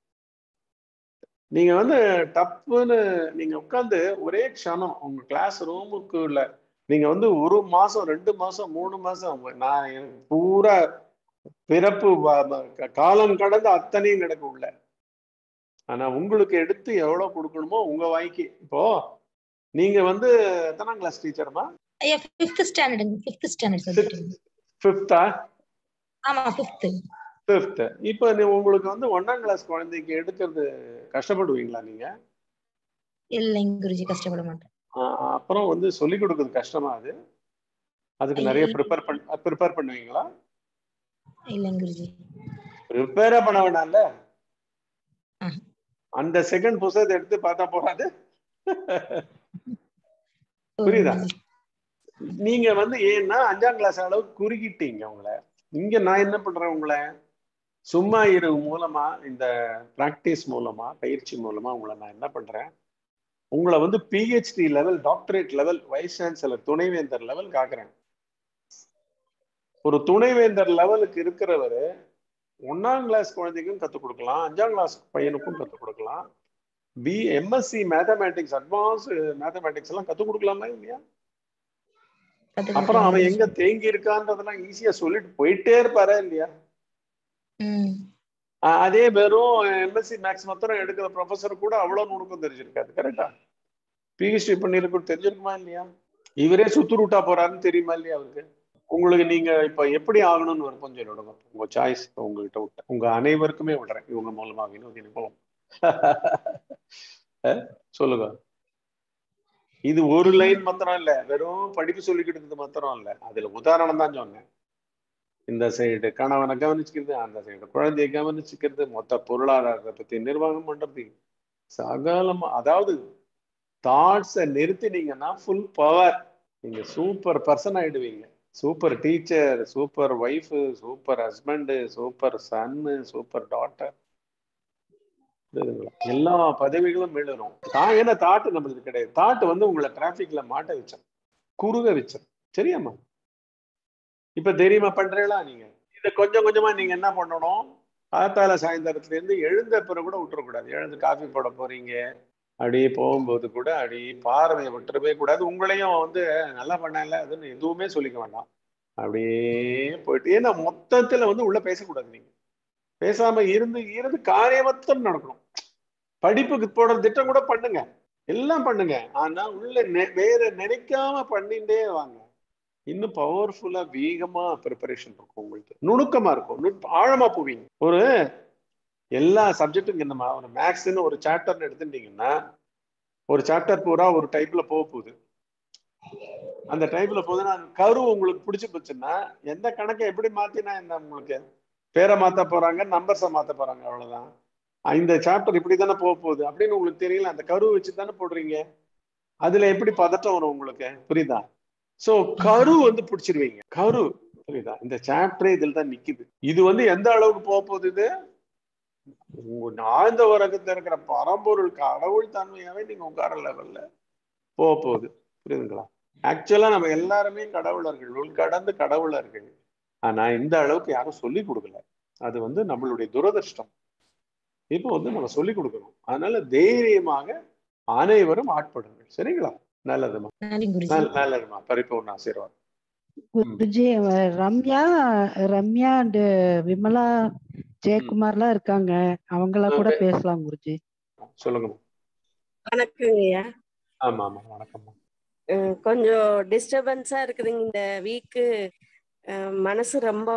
நீங்க வந்து டப்புன்னு நீங்க உட்காந்து ஒரே க்ஷணம் உங்க கிளாஸ் ரூமுக்குள்ள நீங்க வந்து ஒரு மாசம் ரெண்டு மாசம் மூணு மாசம் நான் எனக்கு பூரா பிறப்பு வ- வ- காலம் கடந்து அத்தனையும் கிடக்கு உள்ள ஆனா உங்களுக்கு எடுத்து எவ்வளவு கொடுக்கணுமோ உங்க வாய்க்கு இப்போ நீங்க வந்து எத்தனாம் கிளாஸ் டீச்சர்மா ஐயா ஃபிஃப்த் ஸ்டாண்டர்டுங்க ஃபிஃப்த் ஸ்டாண்டர்ட் சப்ஜெக்ட் ஃபிஃப்த்தா ஆமா ஃபிஃப்த் ஃபிஃப்த் இப்போ நீ உங்களுக்கு வந்து ஒன்னாம் கிளாஸ் குழந்தைக்கு எடுக்கிறது கஷ்டப்படுவீங்களா நீங்க இல்லைங்க குருஜி கஷ்டப்பட மாட்டேன் ஆஹ் அப்புறம் வந்து சொல்லி கொடுக்கறது கஷ்டமா அது அதுக்கு நிறைய ஐயோ. ப்ரிப்பேர் பண்ண ப்ரிப்பேர் பண்ணுவீங்களா இல்லைங்க குருஜி ப்ரிப்பேரே பண்ண வேண்டாம்ல ஆ. அந்த செகண்ட் புத்தகத்தை எடுத்து பார்த்தா போறாது புரியுதா? நீங்க வந்து ஏன்னா அஞ்சாம் கிளாஸ் அளவுக்கு குறுகிட்டீங்க உங்களை இங்க நான் என்ன பண்றேன் உங்களை சும்மா இரு மூலமா இந்த பிராக்டிஸ் மூலமா பயிற்சி மூலமா உங்களை நான் என்ன பண்றேன் உங்களை வந்து PhD level doctorate level vice chancellor துணைவேந்தர் லெவல் காக்குறேன் ஒரு துணைவேந்தர் லெவலுக்கு இருக்கிறவரு ஒன்னாம் கிளாஸ் குழந்தைக்கும் கற்றுக் கொடுக்கலாம் அஞ்சாம் கிளாஸ் பையனுக்கும் கற்றுக் கொடுக்கலாம் B MSc mathematics advance mathematics எல்லாம் கற்றுக் கொடுக்கலாமா இல்லையா அப்புறம் அவன் எங்க தேங்கி இருக்கான்றதெல்லாம் ஈஸியா சொல்லிட்டு போயிட்டே இருப்பாரா இல்லையா ம் அஹ் அதே வெறும் எம்எஸ்சி மேக்ஸ் மாத்திரம் எடுக்கிற ப்ரொஃபஸர் கூட அவ்வளவு நுணுக்கம் தெரிஞ்சிருக்காது கரெக்டா பிஹெச்டி பண்ணிருக்கும் தெரிஞ்சிருக்குமா இல்லையா இவரே சுத்து ரூட்டா போறாருன்னு தெரியுமா இல்லையா அவருக்கு உங்களுக்கு நீங்க இப்ப எப்படி ஆகணும்னு ஒரு கொஞ்சம் விடுங்க உங்க சாய்ஸ் உங்ககிட்ட விட்டேன் உங்க அனைவருக்குமே விடுறேன் இவங்க மூலமா வினோதினி போவோம் அஹ் சொல்லுங்க இது ஒரு லைன் மாத்திரம் இல்ல வெறும் படிப்பு சொல்லிக்கிட்டு இருந்தது மாத்திரம் இல்ல அதுல உதாரணம் தான் சொன்னேன் இந்த சைடு கணவனை கவனிச்சுக்கிறது அந்த சைடு குழந்தையை கவனிச்சுக்கிறது மொத்த பொருளாதாரத்தை பத்தி நிர்வாகம் பண்றது சகலமா அதாவது தாட்ஸை நிறுத்தினீங்கன்னா ஃபுல் பவர் நீங்க சூப்பர் பர்சன் ஆயிடுவீங்க super teacher super wife super husband super son super daughter புரியுதுங்களா எல்லா பதவிகளும் விழுறோம் தான் ஏன்னா தாட்டு நம்மளுக்கு கிடையாது தாட்டு வந்து உங்களை டிராபிக்ல மாட்ட வச்சோம் குறுக வச்சோம் சரியாம்மா இப்ப தெரியுமா பண்றீங்களா நீங்க இதை கொஞ்சம் கொஞ்சமா நீங்க என்ன பண்ணணும் காத்தால சாயந்தரத்துல இருந்து எழுந்த பிறகு கூட விட்டுறக்கூடாது எழுந்து காஃபி போட போறீங்க அப்படியே போகும்போது கூட அப்படியே பார்வையை விட்டுறவே கூடாது உங்களையும் வந்து நல்லா பண்ணல அதுன்னு எதுவுமே சொல்லிக்க வேண்டாம் அப்படியே போயிட்டு ஏன்னா மொத்தத்துல வந்து உள்ள பேசக்கூடாது நீங்க பேசாம இருந்து இருந்து காரியமத்தம் நடக்கணும் படிப்புக்கு போடுற திட்டம் கூட பண்ணுங்க எல்லாம் பண்ணுங்க ஆனா உள்ள நெ- வேற நினைக்காம பண்ணிட்டே வாங்க இன்னும் பவர்ஃபுல்லா வேகமா ப்ரிப்பரேஷன் இருக்கும் உங்களுக்கு நுணுக்கமா இருக்கும் நுட்ப- ஆழமா போவீங்க ஒரு எல்லா சப்ஜெக்ட்டுக்கும் இந்த மா- ஒரு மேக்ஸ்ன்னு ஒரு சாப்டர்னு எடுத்துட்டீங்கன்னா ஒரு சாப்டர் பூரா ஒரு டைப்ல போக போகுது அந்த டைப்ல போகுதுன்னா அந்த கரு உங்களுக்கு பிடிச்சு போச்சுன்னா எந்த கணக்கை எப்படி மாத்தினா என்ன உங்களுக்கு பேரை மாத்த போறாங்க நம்பர்ஸை மாத்த போறாங்க அவ்வளவுதான் அஹ் இந்த சாப்டர் இப்படி தானே போக போகுது அப்படின்னு உங்களுக்கு தெரியல அந்த கரு வச்சு தானே போடுறீங்க அதுல எப்படி பதட்டம் வரும் உங்களுக்கு புரியுதா சோ கரு வந்து பிடிச்சிருவீங்க கரு புரியுதா இந்த சாப்டரே இதில் தான் நிக்குது இது வந்து எந்த அளவுக்கு போக போகுது இது உங்க ஆழ்ந்த உலகத்துல இருக்கிற பரம்பொருள் கடவுள் தன்மையாவே நீங்க உட்கார லெவல்ல போக போகுது புரியுதுங்களா ஆக்சுவலா நம்ம எல்லாருமே கடவுளர்கள் உள்கடந்து கடவுளர்கள் ஆனா இந்த அளவுக்கு யாரும் சொல்லி கொடுக்கல அது வந்து நம்மளுடைய துரதிர்ஷ்டம் இப்போ வந்து நம்ம சொல்லி கொடுக்கணும் அதனால தைரியமாக அனைவரும் ஆட்படுங்கள் சரிங்களா நல்லதுமா நன்றி குருஜி நல்ல- நல்லதுமா பரிபூர்ண ஆசீர்வாதம் குருஜி அவ- ரம்யா ரம்யா அண்ட் விமலா ஜெயக்குமார்லாம் இருக்காங்க அவங்கள கூட பேசலாம் குருஜி சொல்லுங்க வணக்கங்கய்யா ஆமா ஆமா வணக்கம்மா அஹ் கொஞ்சம் டிஸ்டர்பன்ஸா இருக்குதுங்க இந்த வீக்கு மனசு ரொம்ப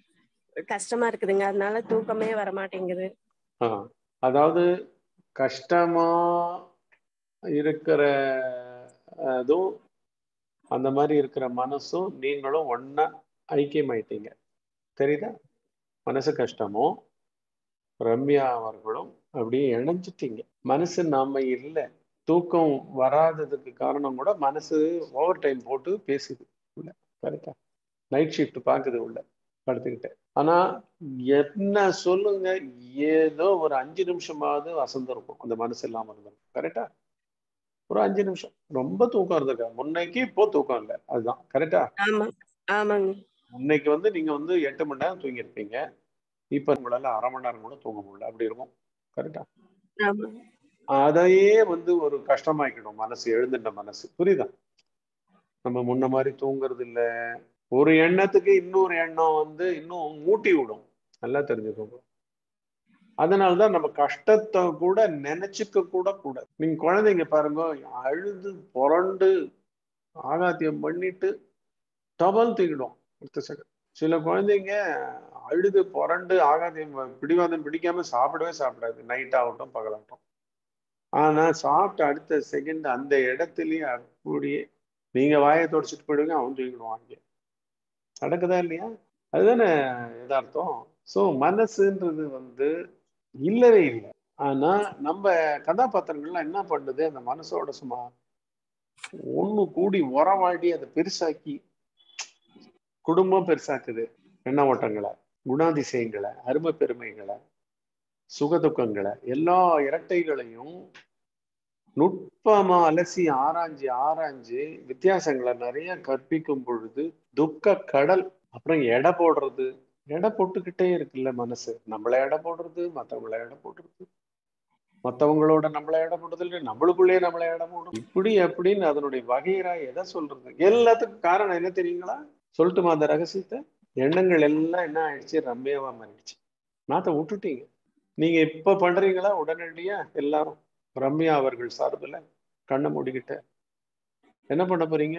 கஷ்டமா இருக்குதுங்க அதனால தூக்கமே வர மாட்டேங்குது ஆ அதாவது கஷ்டமா இருக்கிற அதுவும் அந்த மாதிரி இருக்கிற மனசும் நீங்களும் ஒண்ணா ஐக்கியமாயிட்டீங்க தெரியுதா மனசு கஷ்டமும் ரம்யா அவர்களும் அப்படியே இணைஞ்சிட்டீங்க மனசு நாம இல்லை தூக்கம் வராததுக்கு காரணம் கூட மனசு ஓவர் டைம் போட்டு பேசுது உள்ள கரெக்டா நைட் ஷிஃப்ட் பாக்குது உள்ள படுத்துக்கிட்டு ஆனா என்ன சொல்லுங்க ஏதோ ஒரு அஞ்சு நிமிஷமாவது வசந்தம் இருக்கும் அந்த மனசு இல்லாம இருந்திருக்கும் கரெக்டா ஒரு அஞ்சு நிமிஷம் ரொம்ப தூக்கம் இருந்திருக்கா முன்னைக்கு இப்போ தூக்கம் இல்லை அதுதான் கரெக்டா ஆமா ஆமாங்க முன்னைக்கு வந்து நீங்க வந்து எட்டு மணி நேரம் தூங்கியிருப்பீங்க இப்ப உங்களால அரை மணி நேரம் கூட தூங்க முடியல அப்படி இருக்கும் கரெக்டா ஆமா அதையே வந்து ஒரு கஷ்டமாக்கிடும் மனசு எழுந்துட்ட மனசு புரியுதா நம்ம முன்ன மாதிரி தூங்குறது இல்ல ஒரு எண்ணத்துக்கு இன்னொரு எண்ணம் வந்து இன்னும் மூட்டி விடும் நல்லா தெரிஞ்சுக்கோங்க அதனாலதான் நம்ம கஷ்டத்தை கூட நினைச்சுக்க கூட கூடாது நீங்க குழந்தைங்க பாருங்க அழுது புரண்டு ஆகாத்தியம் பண்ணிட்டு டபல் தூக்கிடும் அடுத்த செகண்ட் சில குழந்தைங்க அழுது புரண்டு ஆகாதியம் பிடிவாதம் பிடிக்காம சாப்பிடவே சாப்பிடாது நைட் ஆகட்டும் பகலாகட்டும் ஆனா சாப்பிட்ட அடுத்த செகண்ட் அந்த இடத்துலயே அப்படியே நீங்க வாயை தொடச்சிட்டு போயிடுவீங்க அவன் தூக்கிடுவான் அங்கே நடக்குதா இல்லையா அதுதானே எதார்த்தம் ஸோ மனசுன்றது வந்து இல்லவே இல்லை ஆனா நம்ம கதாபாத்திரங்கள்லாம் என்ன பண்ணுது அந்த மனசோட சும்மா ஒண்ணு கூடி உரமாடி அதை பெருசாக்கி குடும்பம் பெருசாக்குது எண்ண ஓட்டங்களை குணாதிசயங்களை அருமை பெருமைகளை சுகதுக்கங்களை எல்லா இரட்டைகளையும் நுட்பமா அலசி ஆராய்ஞ்சு ஆராய்ஞ்சு வித்தியாசங்களை நிறைய கற்பிக்கும் பொழுது துக்க கடல் அப்புறம் எடை போடுறது எடை போட்டுக்கிட்டே இருக்குல்ல மனசு நம்மள எடை போடுறது மத்தவங்கள எடை போடுறது மத்தவங்களோட நம்மள எடை போடுறது இல்லை நம்மளுக்குள்ளேயே நம்மள எடை போடும் இப்படி அப்படின்னு அதனுடைய வகையரா எதை சொல்றது எல்லாத்துக்கும் காரணம் என்ன தெரியுங்களா சொல்லட்டுமா அந்த ரகசியத்தை எண்ணங்கள் எல்லாம் என்ன ஆயிடுச்சு ரம்யாவா மாறிடுச்சு நாத்தை விட்டுட்டீங்க நீங்க இப்ப பண்றீங்களா உடனடியா எல்லாரும் ரம்யா அவர்கள் சார்பில் கண்ணை மூடிக்கிட்ட என்ன பண்ண போறீங்க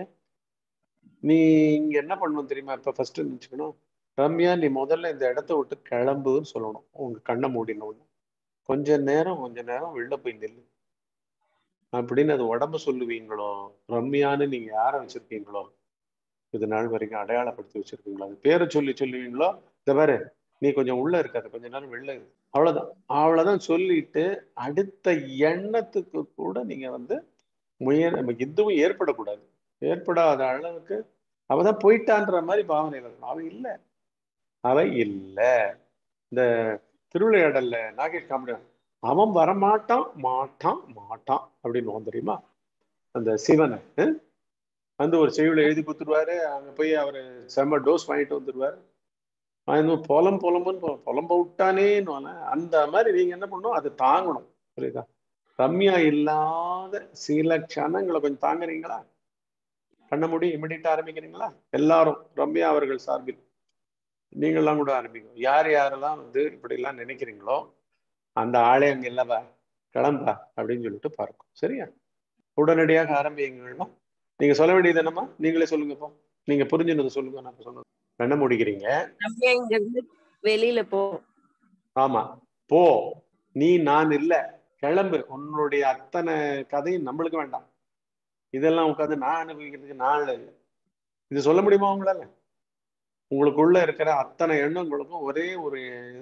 நீ இங்க என்ன பண்ணணும் தெரியுமா இப்ப ஃபர்ஸ்ட் நினைச்சுக்கணும் ரம்யா நீ முதல்ல இந்த இடத்த விட்டு கிளம்புன்னு சொல்லணும் உங்க கண்ணை மூடினோன்னு கொஞ்ச நேரம் கொஞ்ச நேரம் வெளில போய் நில்லு அப்படின்னு அது உடம்பு சொல்லுவீங்களோ ரம்யான்னு நீங்க யாரை வச்சிருக்கீங்களோ இது நாள் வரைக்கும் அடையாளப்படுத்தி வச்சிருக்கீங்களோ அது பேரை சொல்லி சொல்லுவீங்களோ இந்த பாரு நீ கொஞ்சம் உள்ள இருக்காது கொஞ்ச நேரம் வெளில இரு. அவ்வளவுதான் அவ்வளவுதான் சொல்லிட்டு அடுத்த எண்ணத்துக்கு கூட நீங்க வந்து முயல் நமக்கு எதுவும் ஏற்படக்கூடாது ஏற்படாத அளவுக்கு அவதான் போயிட்டான்ற மாதிரி பாவனை இருக்கணும் அவ இல்லை அவ இல்லை இந்த திருவிளையாடல்ல நாகேஷ் காமெடி அவன் வரமாட்டான் மாட்டான் மாட்டான் அப்படின்னு தெரியுமா அந்த சிவனை அஹ்? வந்து ஒரு செய்யுளை எழுதி கொடுத்துருவாரு அங்க போய் அவரு செம்ம டோஸ் வாங்கிட்டு வந்துருவாரு அவன் பொலம் பொலம்புன்னு பொ- புலம்ப விட்டானேன்னு அந்த மாதிரி நீங்க என்ன பண்ணணும் அதை தாங்கணும் புரியுதா ரம்யா இல்லாத சில க்ஷணங்களை கொஞ்சம் தாங்குறீங்களா பண்ண முடியும் இமிடியட்டா ஆரம்பிக்கிறீங்களா எல்லாரும் ரம்யா அவர்கள் சார்பில் நீங்களாம் கூட ஆரம்பிக்கும் யார் யாரெல்லாம் வந்து இப்படிலாம் நினைக்கிறீங்களோ அந்த ஆளே அங்க இல்லவா கிளம்பா அப்படின்னு சொல்லிட்டு பார்க்கும் சரியா உடனடியாக ஆரம்பிங்களா நீங்க சொல்ல வேண்டியது என்னம்மா நீங்களே சொல்லுங்க இப்போ நீங்க புரிஞ்சுனது சொல்லுங்க நான் இப்ப சொன்னது என்ன முடிக்கிறீங்க ரம்யா இங்க இருந்து வெளியில போ ஆமா போ நீ நான் இல்ல கிளம்பு உன்னுடைய அத்தனை கதையும் நம்மளுக்கு வேண்டாம் இதெல்லாம் உட்காந்து நான் அனுபவிக்கிறதுக்கு நான் இல்லை இது சொல்ல முடியுமா உங்களால உங்களுக்குள்ள இருக்கிற அத்தனை எண்ணங்களுக்கும் ஒரே ஒரு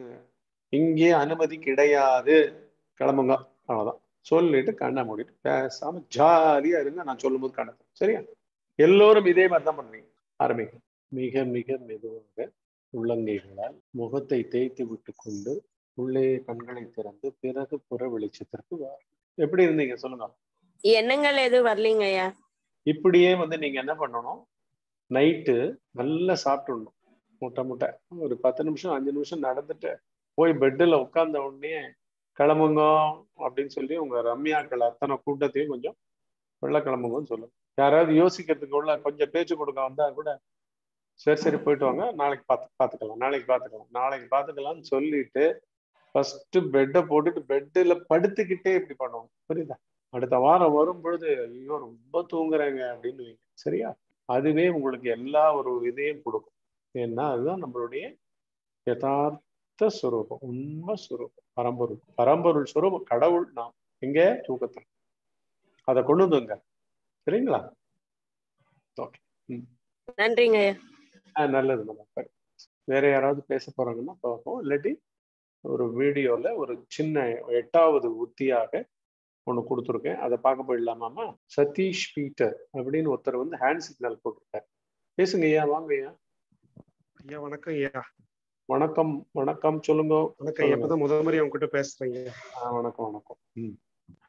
இங்கே அனுமதி கிடையாது கிளம்புங்க அவ்வளவுதான் சொல்லிட்டு கண்ணை மூடிட்டு பேசாம ஜாலியா இருங்க நான் சொல்லும்போது கண்ணை திறந்து. சரியா எல்லோரும் இதே மாதிரி தான் பண்றீங்க ஆரம்பிங்க மிக மிக மெதுவாக உள்ளங்கைகளால் முகத்தை தேய்த்து விட்டு கொண்டு உள்ளே கண்களை திறந்து பிறகு புற வெளிச்சத்திற்கு வா எப்படி இருந்தீங்க சொல்லுங்க எண்ணங்கள் எதுவும் வரலீங்க ஐயா இப்படியே வந்து நீங்க என்ன பண்ணணும் நைட்டு நல்லா சாப்பிட்டுடணும் முட்டை முட்டை ஒரு பத்து நிமிஷம் அஞ்சு நிமிஷம் நடந்துட்டு போய் பெட்டில் உட்கார்ந்த உடனே கிளம்புங்க அப்படின்னு சொல்லி உங்க ரம்யாக்கள் அத்தனை கூட்டத்தையும் கொஞ்சம் வெள்ள கிளம்புங்கன்னு சொல்லுங்க யாராவது யோசிக்கிறதுக்கு உள்ள கொஞ்சம் பேச்சு கொடுக்க வந்தா கூட சரி சரி போயிட்டு வாங்க நாளைக்கு பார்த்து பார்த்துக்கலாம் நாளைக்கு பார்த்துக்கலாம் நாளைக்கு பார்த்துக்கலாம்னு சொல்லிட்டு ஃபர்ஸ்ட் பெட்டை போட்டுட்டு பெட்டில் படுத்துக்கிட்டே இப்படி பண்ணுவோம் புரியுதா அடுத்த வாரம் வரும் பொழுது ஐயோ ரொம்ப தூங்குறேங்க அப்படின்னு வைங்க. சரியா அதுவே உங்களுக்கு எல்லா ஒரு இதையும் கொடுக்கும் ஏன்னா அதுதான் நம்மளுடைய யதார்த்த சுரூபம் உண்மை சுரூபம் பரம்பொருள் பரம்பொருள் சுரூபம் கடவுள் நாம் எங்க தூக்கத்தில் அதை கொண்டு வந்துங்க சரிங்களா ஓகே ம் நன்றிங்க ஐயா ஆ நல்லது நல்லா வேற யாராவது பேச போறாங்கன்னா பார்ப்போம் இல்லாட்டி ஒரு வீடியோல ஒரு சின்ன எட்டாவது உத்தியாக ஒன்று கொடுத்துருக்கேன் அதை பார்க்க போயிடலாமாமா சதீஷ் பீட்டர் அப்படின்னு ஒருத்தர் வந்து ஹேண்ட் சிக்னல் போட்டிருக்காரு பேசுங்க ஐயா வாங்க ஐயா ஐயா வணக்கம் ஐயா வணக்கம் வணக்கம் சொல்லுங்க வணக்கம் ஐயா இப்பதான் முதல் முறை உங்ககிட்ட பேசுறேன் ஐயா ஆ, வணக்கம் வணக்கம் ம்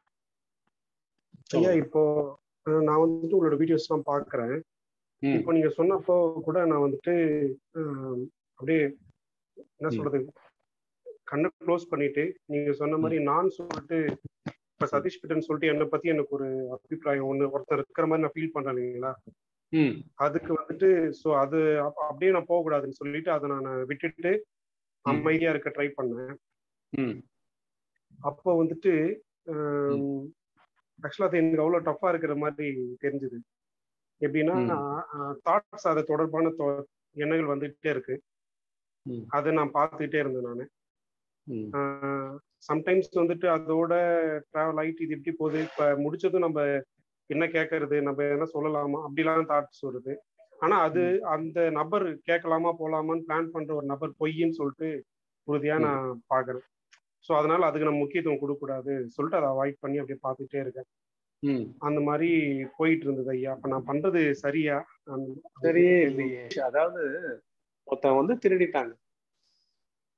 ஐயா இப்போ அஹ், நான் வந்துட்டு உங்களோட வீடியோஸ் எல்லாம் பாக்குறேன் ம் இப்போ நீங்க சொன்னப்போ கூட நான் வந்துட்டு அஹ், அப்படியே என்ன ம். சொல்றது கண்ணை க்ளோஸ் பண்ணிட்டு நீங்க சொன்ன மாதிரி நான் சொல்லிட்டு இப்ப சதீஷ் கிட்டன் சொல்லிட்டு என்னை பத்தி எனக்கு ஒரு அபிப்பிராயம் ஒண்ணு ஒருத்தர் இருக்கிற மாதிரி நான் ஃபீல் பண்றேன் இல்லைங்களா ம் அதுக்கு வந்துட்டு ஸோ அது அப்ப- அப்படியே நான் போகக்கூடாதுன்னு சொல்லிட்டு அதை நான் விட்டுட்டு ம். அமைதியா இருக்க ட்ரை பண்ணேன் ம் அப்போ வந்துட்டு ஆக்சுவலா அது எனக்கு அவ்வளவு டஃப்பா இருக்கிற மாதிரி தெரிஞ்சது எப்படின்னா ம். தாட்ஸ் அது தொடர்பான தொ- எண்ணங்கள் வந்துகிட்டே இருக்கு ம். அதை நான் பார்த்துக்கிட்டே இருந்தேன் நான் ம் சம்டைம்ஸ் வந்துட்டு அதோட டிராவல் ஆயிட்டு இது எப்படி போகுது இப்ப முடிச்சதும் நம்ம என்ன கேட்கறது நம்ம என்ன சொல்லலாமா அப்படிலாம் தாட்ஸ் வருது ஆனா அது அந்த நபர் கேட்கலாமா போலாமான்னு பிளான் பண்ற ஒரு நபர் பொய்ன்னு சொல்லிட்டு உறுதியா ம். நான் பாக்குறேன் ஸோ அதனால அதுக்கு நம்ம முக்கியத்துவம் கொடுக்க கூடாது சொல்லிட்டு அதை அவாய்ட் பண்ணி அப்படியே பார்த்துட்டே இருக்கேன் ம் அந்த மாதிரி போயிட்டு இருந்தது ஐயா அப்ப நான் பண்றது சரியா அந்த- சரியே இல்லையே அதாவது ஒருத்தன் வந்து திருடிட்டாங்க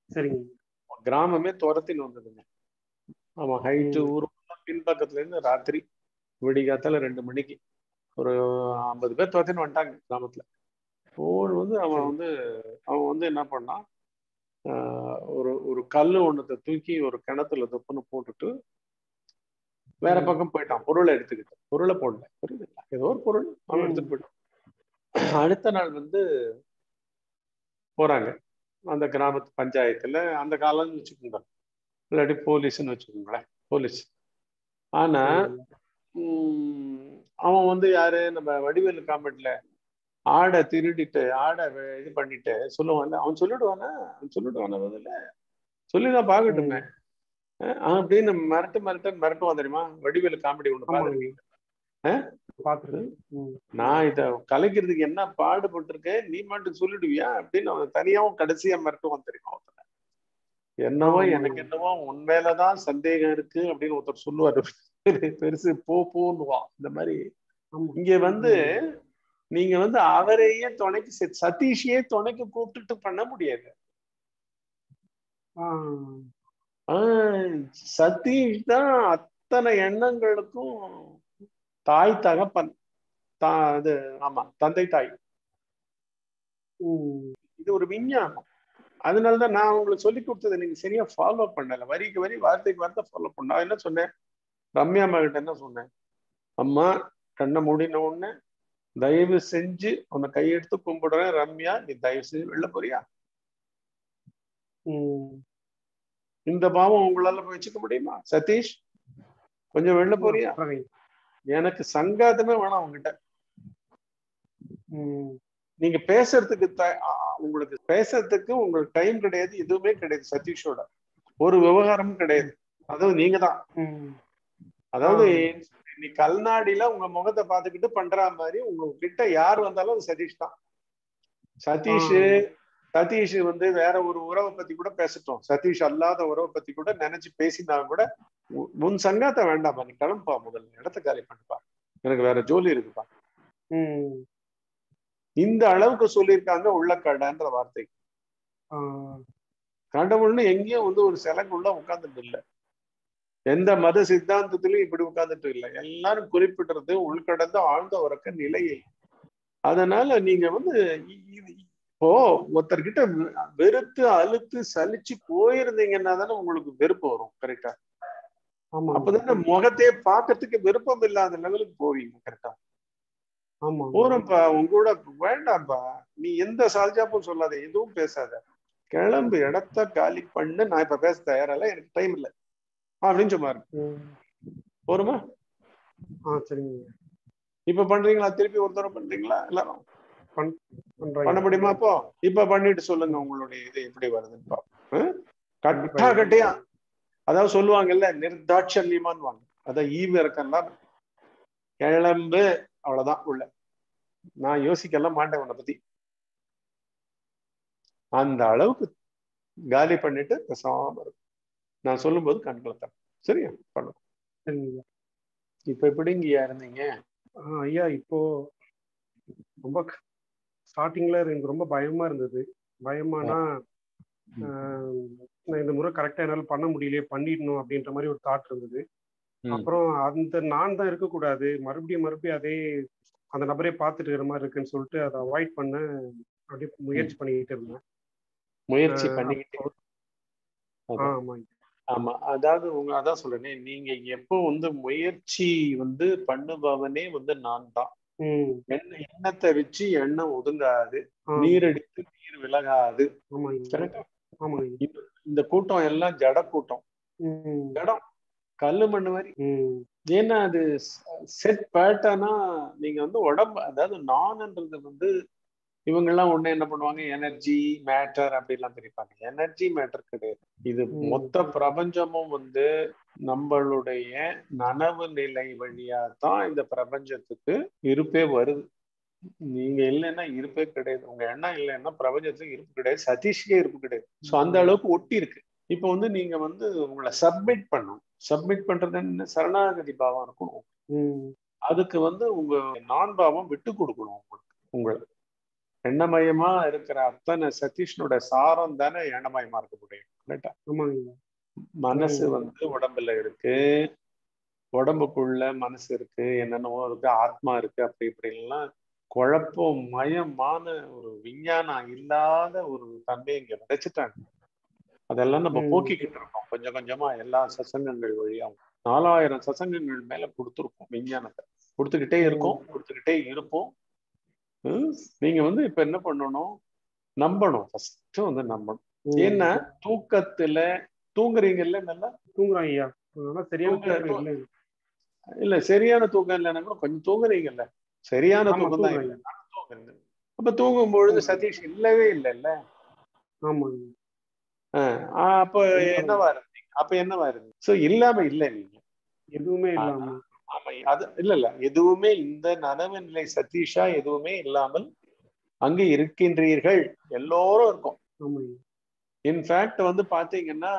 சரிங்க கிராமமே துரத்தின்னு வந்ததுங்க அவன் ஹைட்டு ம். ஊர் பின்பக்கத்துல இருந்து ராத்திரி விடிகாத்தால ரெண்டு மணிக்கு ஒரு ஐம்பது பேர் துரத்தின்னு வந்துட்டாங்க கிராமத்துல ஓடு வந்து அவன் சரி. வந்து அவன் வந்து என்ன பண்ணான் ஆஹ் ஒரு ஒரு கல்லு ஒண்ணத்தை தூக்கி ஒரு கிணத்துல தொப்புன்னு போட்டுட்டு வேற ம். பக்கம் போயிட்டான் பொருளை எடுத்துக்கிட்டு பொருளை போடல புரியுதுங்களா ஏதோ ஒரு பொருள் அவன் ம். எடுத்துட்டு போயிட்டான் அடுத்த நாள் வந்து போறாங்க அந்த கிராமத்து பஞ்சாயத்துல அந்த காலம்னு வச்சுக்கோங்க இல்லாட்டி போலீஸ்னு வச்சுக்கோங்களேன் போலீஸ் ஆனா சரிங்க. உம், அவன் வந்து யாரு நம்ம வடிவேலு காமெண்ட்ல ஆடை திருடிட்டு ஆடை வெ- இது பண்ணிட்டு சொல்லுவான்ல அவன் சொல்லிடுவானா அவன் சொல்லிடுவானா முதல்ல சொல்லிதான் பாக்கட்டுமே அஹ் அப்படின்னு மிரட்டு மிரட்டு மிரட்டுவான் தெரியுமா வடிவேலு காமெடி ஒண்ணு ஆமாங்க. பாத்துருக்கீங்க பார்த்திருக்கேன். ம். நான் இத கலைக்கிறதுக்கு என்ன பாடுபட்டிருக்கேன் நீ மட்டும் சொல்லிடுவியா அப்படின்னு அவன் தனியாவும் கடைசியா மிரட்டுவான் தெரியுமா ஒருத்தனை என்னவோ ஆமாங்க. எனக்கு என்னவோ உன் மேலதான் சந்தேகம் இருக்கு அப்படின்னு ஒருத்தர் சொல்லுவாரு பெருசு போ போன்னுவான் இந்த மாதிரி ஆமா. இங்க வந்து நீங்க வந்து அவரையே துணைக்கு ச- சதீஷையே துணைக்கு கூப்பிட்டுட்டு பண்ண முடியாது ஆ. ஆஹ் சதீஷ் தான் அத்தனை எண்ணங்களுக்கும் தாய் தகப்பன் தா இது ஆமா தந்தை தாய் ம். இது ஒரு விஞ்ஞானம் அதனாலதான் நான் உங்களுக்கு சொல்லி கொடுத்ததை நீங்க சரியா ஃபாலோ பண்ணல வரிக்கு வரி வார்த்தைக்கு வார்த்தை ஃபாலோ பண்ண நான் என்ன சொன்னேன் ரம்யா அம்மா கிட்ட என்ன சொன்னேன் அம்மா கண்ணை மூடின உடனே தயவு செஞ்சு உன்னை கையெடுத்து கும்பிடுறேன் ரம்யா நீ தயவு செஞ்சு வெளில போறியா ம். இந்த பாவம் உங்களால போய் வச்சுக்க முடியுமா சதீஷ் கொஞ்சம் வெளில போறியா சரிங்க. எனக்கு சங்காதமே வேணாம் உங்ககிட்ட ம். நீங்க பேசுறதுக்கு த- ஆ, ஆ, உங்களுக்கு பேசுறதுக்கு உங்களுக்கு டைம் கிடையாது எதுவுமே கிடையாது சதீஷோட ஒரு விவகாரமும் கிடையாது அதாவது நீங்க தான் ம். அதாவது ஆ. நீ கல்நாடியில உங்க முகத்தை பார்த்துக்கிட்டு பண்ற மாதிரி உங்க கிட்ட யார் வந்தாலும் அது சதீஷ் தான் சதீஷ் சதீஷ் வந்து வேற ஒரு உறவை பத்தி கூட பேசட்டும் சதீஷ் அல்லாத உறவை பத்தி கூட நினைச்சு பேசினா கூட உ- உன் சங்காத்த வேண்டாம்ப்பா நீ கிளம்புப்பா முதல்ல இடத்த காலி பண்ணுப்பா எனக்கு வேற ஜோலி இருக்குப்பா ம். இந்த அளவுக்கு சொல்லியிருக்காங்க உள்ளக்கடன்ற வார்த்தை ஆ. கடவுள்னு எங்கேயும் வந்து ஒரு சிலைக்குள்ள உட்கார்ந்துட்டு இல்லை எந்த மத சித்தாந்தத்திலும் இப்படி உட்கார்ந்துட்டு இல்லை எல்லாரும் குறிப்பிடுறது உள்கடந்த ஆழ்ந்த உறக்க நிலையை அதனால நீங்க வந்து இ- இது- இப்போ ஒருத்தர்கிட்ட வெ- வெறுத்து அழுத்து சலிச்சு போயிருந்தீங்கன்னா தானே உங்களுக்கு வெறுப்பு வரும் கரெக்டா ஆமா அப்பதானே முகத்தையே பார்க்கறதுக்கு விருப்பம் இல்லாத லெவலுக்கு போவீங்க கரெக்டா ஆமா போறோம்ப்பா உங்க கூட வேண்டாம்ப்பா நீ எந்த சால்ஜாப்பும் சொல்லாத எதுவும் பேசாத கிளம்பு இடத்த காலி பண்ணு நான் இப்ப பேச தயாரில்ல எனக்கு டைம் இல்லை அப்படின்னு சொன்னாரு ம். போருமா ஆ சரிங்க இப்ப பண்றீங்களா திருப்பி ஒரு தடவை பண்றீங்களா எல்லாரும் பண்றேன் பண்ண முடியுமா அப்போ இப்ப பண்ணிட்டு சொல்லுங்க உங்களுடைய இது எப்படி வருதுன்னு பாப்போம். ஆ? கட்டா கட்டையா அதாவது சொல்லுவாங்கல்ல நிர்தாட்சண்யமான்னு வாங்க அதான் ஈவு இறக்கம்லாம் கிளம்பு அவ்வளவுதான் உள்ள நான் யோசிக்கலாம் மாட்டேன் உன்னை பத்தி அந்த அளவுக்கு காலி பண்ணிட்டு பேசாம இருக்கும் நான் சொல்லும்போது கண்களை தர சரியா பண்ணும் சரிங்க இப்ப எப்படிங்கய்யா இருந்தீங்க ஆ, ஐயா இப்போ ரொம்ப ஸ்டார்டிங்ல எனக்கு ரொம்ப பயமா இருந்தது பயமானா ஆஹ், நான் இந்த முறை கரெக்டா என்னால பண்ண முடியலையே பண்ணிடணும் அப்படின்ற மாதிரி ஒரு தாட் இருந்தது ம். அப்புறம் அந்த நான் தான் இருக்கக்கூடாது மறுபடியும் மறுபடியும் அதே அந்த நபரே பார்த்துட்டு இருக்கிற மாதிரி இருக்குன்னு சொல்லிட்டு அதை அவாய்ட் பண்ண அப்படியே முயற்சி பண்ணிக்கிட்டு இருந்தேன் முயற்சி ஆஹ், பண்ணிக்கிட்டே ஆ, அதான். ஆமாங்க ஆமா அதாவது உங்க அதான் சொல்றேனே நீங்க எப்போ வந்து முயற்சி வந்து பண்ணுபவனே வந்து நான் தான் ம் எண்ண எண்ணத்தை வச்சு எண்ணம் ஒதுங்காது ஆ, நீரடித்து நீர் விலகாது ஆமாங்க கரெக்டா ஆமாங்க இந்த கூட்டம் எல்லாம் ஜட கூட்டம் ம் ஜடம் கல்லு மண்ணு மாதிரி ம் ஏன்னா அது செட் பேட்டர்னா நீங்க வந்து உடம்பு அதாவது நான்ன்றது வந்து இவங்க எல்லாம் ஒண்ணு என்ன பண்ணுவாங்க எனர்ஜி மேட்டர் அப்படிலாம் பிரிப்பாங்க எனர்ஜி மேட்டர் கிடையாது இது ம். மொத்த பிரபஞ்சமும் வந்து நம்மளுடைய நனவு நிலை வழியா தான் இந்த பிரபஞ்சத்துக்கு இருப்பே வருது நீங்க இல்லைன்னா இருப்பே கிடையாது உங்க எண்ணம் இல்லைன்னா பிரபஞ்சத்துக்கு இருப்பு கிடையாது சதீஷ்கே இருப்பு கிடையாது ஸோ அந்த அளவுக்கு ஒட்டி இருக்கு இப்போ வந்து நீங்க வந்து உங்களை சப்மிட் பண்ணணும் சப்மிட் பண்றது என்ன சரணாகதி பாவம் இருக்கணும் ம் அதுக்கு வந்து உங்க நான் பாவம் விட்டு கொடுக்கணும் உங்களுக்கு உங்களை எண்ணமயமா இருக்கிற அத்தனை சதீஷ்னோட சாரம் தானே எண்ணமயமா இருக்க முடியும் கரெக்டா ஆமாங்க ஐயா மனசு ம். வந்து உடம்புல இருக்கு உடம்புக்குள்ள மனசு இருக்கு என்னென்னவோ இருக்கு ஆத்மா இருக்கு அப்படி இப்படின்லாம் குழப்பம் மயமான ஒரு விஞ்ஞானம் இல்லாத ஒரு தன்மையை இங்க விதைச்சிட்டாங்க அதெல்லாம் நம்ம ம். போக்கிக்கிட்டு இருக்கோம் கொஞ்சம் கொஞ்சமா எல்லா சசங்கங்கள் வழியாவும் நாலாயிரம் சசங்கங்கள் மேல கொடுத்துருக்கோம் விஞ்ஞானத்தை கொடுத்துக்கிட்டே இருக்கோம் கொடுத்துக்கிட்டே இருப்போம் ம், நீங்க வந்து இப்ப என்ன பண்ணணும் நம்பணும் ஃபர்ஸ்ட் வந்து நம்பணும் ம். ஏன்னா தூக்கத்துல தூங்குறீங்கல்ல நல்லா தூங்குறான் ஐயா அதனால சரியான தூங்க- தூக்கம் இல்லை இல்ல சரியான தூக்கம் இல்லைன்னா கூட கொஞ்சம் தூங்குறீங்கல்ல சரியான ஆமா, தூக்கம் தான் தூங்குறேன். இல்லை ஆனா தூங்குறீங்க அப்ப தூங்கும் பொழுது சதீஷ் இல்லவே இல்லைல்ல ஆமாங்க ஆஹ் அப்ப என்னவா இருந்தீங்க அப்ப என்னவா இருந்தீங்க சோ இல்லாம இல்ல நீங்க எதுவுமே இல்லாம ஆமா அது இல்ல இல்ல எதுவுமே இந்த நனவு நிலை சதீஷா எதுவுமே இல்லாமல் அங்க இருக்கின்றீர்கள் எல்லோரும் இருக்கும் ஆமாங்க இன்ஃபேக்ட் வந்து பாத்தீங்கன்னா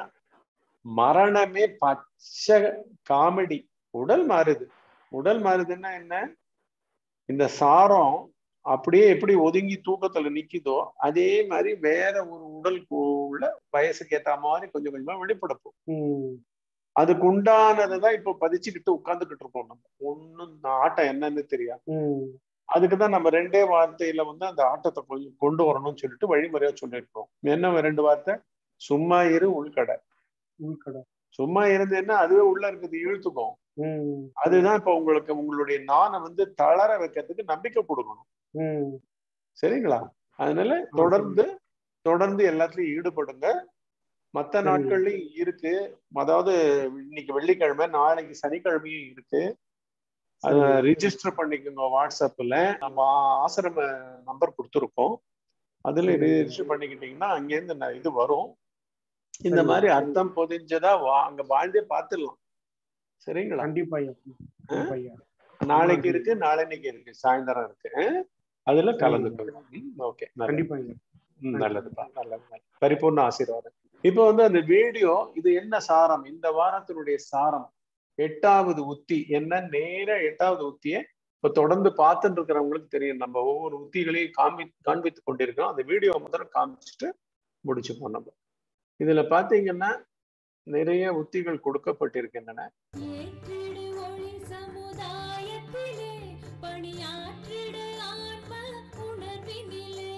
மரணமே பச்சை காமெடி உடல் மாறுது உடல் மாறுதுன்னா என்ன இந்த சாரம் அப்படியே எப்படி ஒதுங்கி தூக்கத்துல நிக்குதோ அதே மாதிரி வேற ஒரு உடலுக்குள்ள வயசுக்கு ஏத்த மாதிரி கொஞ்சம் கொஞ்சமா வெளிப்படப்போம் ம் அதுக்கு உண்டானதுதான் இப்ப பதிச்சுக்கிட்டு உட்கார்ந்துகிட்டு இருக்கோம் நம்ம ஒண்ணும் இந்த ஆட்டம் என்னன்னு தெரியாது ம் அதுக்குதான் நம்ம ரெண்டே வார்த்தையில வந்து அந்த ஆட்டத்தை கொஞ்சம் கொண்டு வரணும்னு சொல்லிட்டு வழிமுறையா சொல்லியிருக்கோம் என்ன ரெண்டு வார்த்தை சும்மா இரு உள்கடை உள்கடை சும்மா இருந்தேன்னா அதுவே உள்ள இருக்குது இழுத்துக்கும் ம் அதுதான் இப்ப உங்களுக்கு உங்களுடைய நானை வந்து தளர வைக்கிறதுக்கு நம்பிக்கை கொடுக்கணும் ம் சரிங்களா அதனால தொடர்ந்து தொடர்ந்து எல்லாத்துலயும் ஈடுபடுங்க மத்த சரி. நாட்கள்லயும் இருக்கு அதாவது இன்னைக்கு வெள்ளிக்கிழமை நாளைக்கு சனிக்கிழமையும் இருக்கு அதை சரி. ரிஜிஸ்டர் பண்ணிக்கோங்க வாட்ஸ்அப்ல நம்ம ஆசிரம நம்பர் கொடுத்துருக்கோம் அதுல சரி. ரிஜிஸ்டர் பண்ணிக்கிட்டீங்கன்னா அங்கேருந்து ந- இது வரும் இந்த சரி. மாதிரி அர்த்தம் பொதிஞ்சதா வா அங்க வாழ்ந்தே பார்த்துடலாம் சரிங்களா கண்டிப்பா ஐயா கண்டிப்பா ஐயா நாளைக்கு இருக்கு நாளன்னைக்கு இருக்கு சாயந்தரம் இருக்கு அஹ்? அதுல கலந்துக்கணும் ஓகே கண்டிப்பா ஐயா நல்லதுப்பா நல்லது நல்லது. பரிபூர்ண ஆசீர்வாதம் இப்போ வந்து அந்த வீடியோ இது என்ன சாரம் இந்த வாரத்தினுடைய சாரம் எட்டாவது உத்தி என்ன நேர எட்டாவது உத்தியை இப்ப தொடர்ந்து பார்த்துட்டு இருக்கிறவங்களுக்கு தெரியும் நம்ம ஒவ்வொரு உத்திகளையும் காண்பி காண்பித்து கொண்டிருக்கோம் அந்த வீடியோ முதல்ல காமிச்சிட்டு முடிச்சுப்போம் நம்ம இதுல பாத்தீங்கன்னா நிறைய உத்திகள் கொடுக்கப்பட்டிருக்கின்றன ஏற்றிடு ஒளி சமுதாயத்திலே பணியாற்றிடு ஆன்ம உணர்வினிலே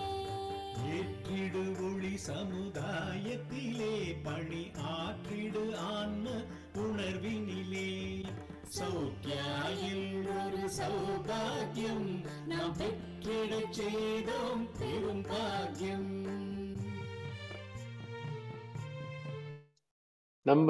ஏற்றிடு ஒளி சமுதாயத்திலே பணி ஆற்றிடு ஆன்ம உணர்வினிலே சௌக்கியாயில் ஒரு சௌபாகியம் நாம் பெற்றிடச் செய்தோம் பெரும் பாக்கியம் நம்ம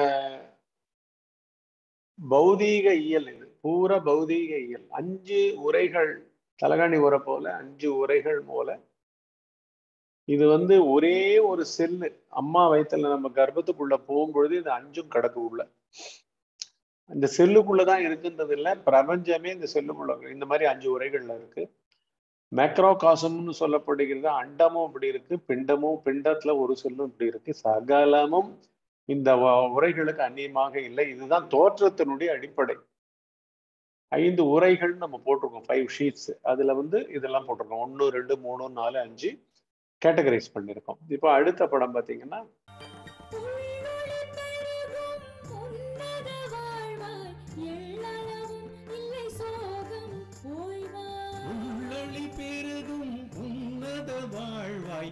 பௌதீக இயல் இது பூரா பௌதீக இயல் அஞ்சு உரைகள் தலகாணி உரை போல அஞ்சு உரைகள் போல இது வந்து ஒரே ஒரு செல்லு அம்மா வயித்துல நம்ம கர்ப்பத்துக்குள்ள போகும்பொழுது இது அஞ்சும் கிடக்கு உள்ள இந்த செல்லுக்குள்ளதான் இருக்குன்றது இல்ல பிரபஞ்சமே இந்த செல்லுக்குள்ள இருக்கு. இந்த மாதிரி அஞ்சு உரைகள்ல இருக்கு மேக்ரோ காசம்னு சொல்லப்படுகிறது அண்டமும் இப்படி இருக்கு பிண்டமும் பிண்டத்துல ஒரு செல்லும் இப்படி இருக்கு சகலமும் இந்த வ- உரைகளுக்கு அந்நியமாக இல்லை இதுதான் தோற்றத்தினுடைய அடிப்படை ஐந்து உரைகள் நம்ம போட்டிருக்கோம் ஃபைவ் ஷீட்ஸ் அதுல வந்து இதெல்லாம் போட்டிருக்கோம் ஒன்று ரெண்டு மூணு நாலு அஞ்சு கேட்டகரைஸ் பண்ணியிருக்கோம் இப்போ அடுத்த படம் பார்த்தீங்கன்னா உள்ளொளி பெருகும் உன்னத வாழ்வாய் எள்ளளவும் இல்லை சோகம் ஓய்வாய் உள்ளொளி பெருகும் உன்னத வாழ்வாய்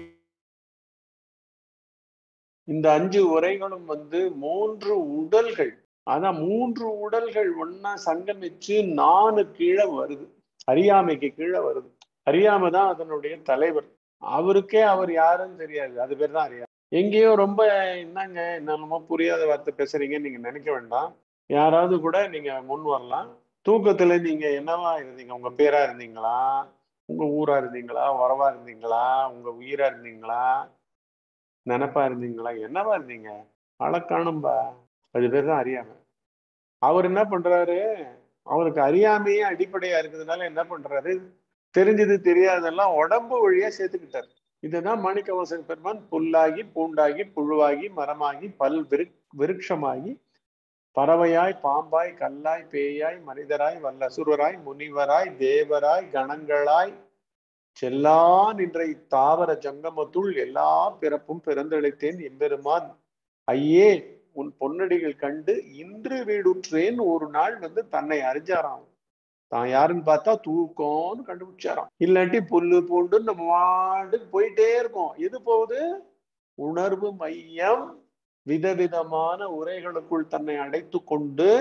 இந்த அஞ்சு உரைகளும் வந்து மூன்று உடல்கள் ஆனா மூன்று உடல்கள் ஒண்ணா சங்கமிச்சு நாலு கீழே வருது அறியாமைக்கு கீழே வருது அறியாமை தான் அதனுடைய தலைவர் அவருக்கே அவர் யாருன்னு தெரியாது அது பேர் தான் அறியாமை எங்கேயோ ரொம்ப என்னங்க என்னென்னமோ புரியாத வார்த்தை பேசுறீங்கன்னு நீங்க நினைக்க வேண்டாம் யாராவது கூட நீங்க முன் வரலாம் தூக்கத்துல நீங்க என்னவா இருந்தீங்க உங்க பேரா இருந்தீங்களா உங்க ஊரா இருந்தீங்களா உறவா இருந்தீங்களா உங்க உயிரா இருந்தீங்களா நினைப்பா இருந்தீங்களா என்னவா இருந்தீங்க அழக்காணும்பா அது பேர் தான் அறியாமை அவர் என்ன பண்றாரு அவருக்கு அறியாமையே அடிப்படையா இருக்கிறதுனால என்ன பண்றாரு தெரிஞ்சது தெரியாததெல்லாம் உடம்பு வழியா சேர்த்துக்கிட்டாரு இதுதான் மாணிக்கவாசக பெருமான் புல்லாகி பூண்டாகி புழுவாகி மரமாகி பல் விரு விருட்சமாகி பறவையாய் பாம்பாய் கல்லாய் பேயாய் மனிதராய் வல்லசுரராய் முனிவராய் தேவராய் கணங்களாய் செல்லா நின்ற இத்தாவர ஜங்கமத்துள் எல்லா பிறப்பும் பிறந்தளித்தேன் எம்பெருமான் ஐயே உன் பொன்னடிகள் கண்டு இன்று வீடுற்றேன் ஒரு நாள் வந்து தன்னை அறிஞ்சாராம் தான் யாருன்னு பார்த்தா தூக்கம்னு கண்டுபிடிச்சாராம் இல்லாட்டி புல்லு பூண்டு நம்ம வாண்டுக்கு போயிட்டே இருக்கோம் எது போகுது உணர்வு மையம் விதவிதமான உரைகளுக்குள் தன்னை அடைத்து கொண்டு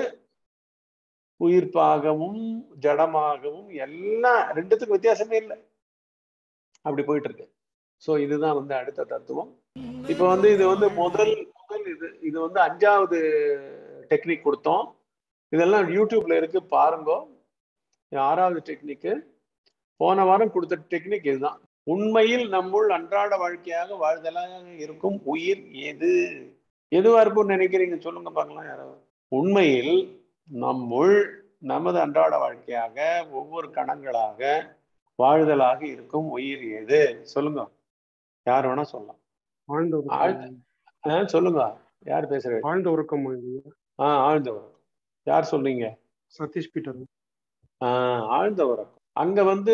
உயிர்ப்பாகவும் ஜடமாகவும் எல்லாம் ரெண்டுத்துக்கும் வித்தியாசமே இல்லை அப்படி போயிட்டு இருக்கு ஸோ இதுதான் வந்து அடுத்த தத்துவம் இப்போ வந்து இது வந்து முதல் முதல் இது இது வந்து அஞ்சாவது டெக்னிக் கொடுத்தோம் இதெல்லாம் யூடியூப்ல இருக்கு பாருங்க இது ஆறாவது டெக்னிக்கு போன வாரம் கொடுத்த டெக்னிக் இதுதான் உண்மையில் நம்முள் அன்றாட வாழ்க்கையாக வாழ்தலாக இருக்கும் உயிர் எது எதுவா இருக்கும்னு நினைக்கிறீங்க சொல்லுங்க பார்க்கலாம் யாரோ உண்மையில் நம்முள் நமது அன்றாட வாழ்க்கையாக ஒவ்வொரு கணங்களாக வாழ்தலாக இருக்கும் உயிர் எது சொல்லுங்க யார் வேணா சொல்லலாம் ஆழ்ந்த ஆழ்ந்த உறக்கம் ஆ, சொல்லுங்க யார் பேசுறீங்க ஆழ்ந்த உறக்கம் ஐயா. ஆ ஆழ்ந்த உறக்கம் யார் சொல்றீங்க சதீஷ் பீட்டர் ஆ, ஆழ்ந்த உறக்கம் அங்க வந்து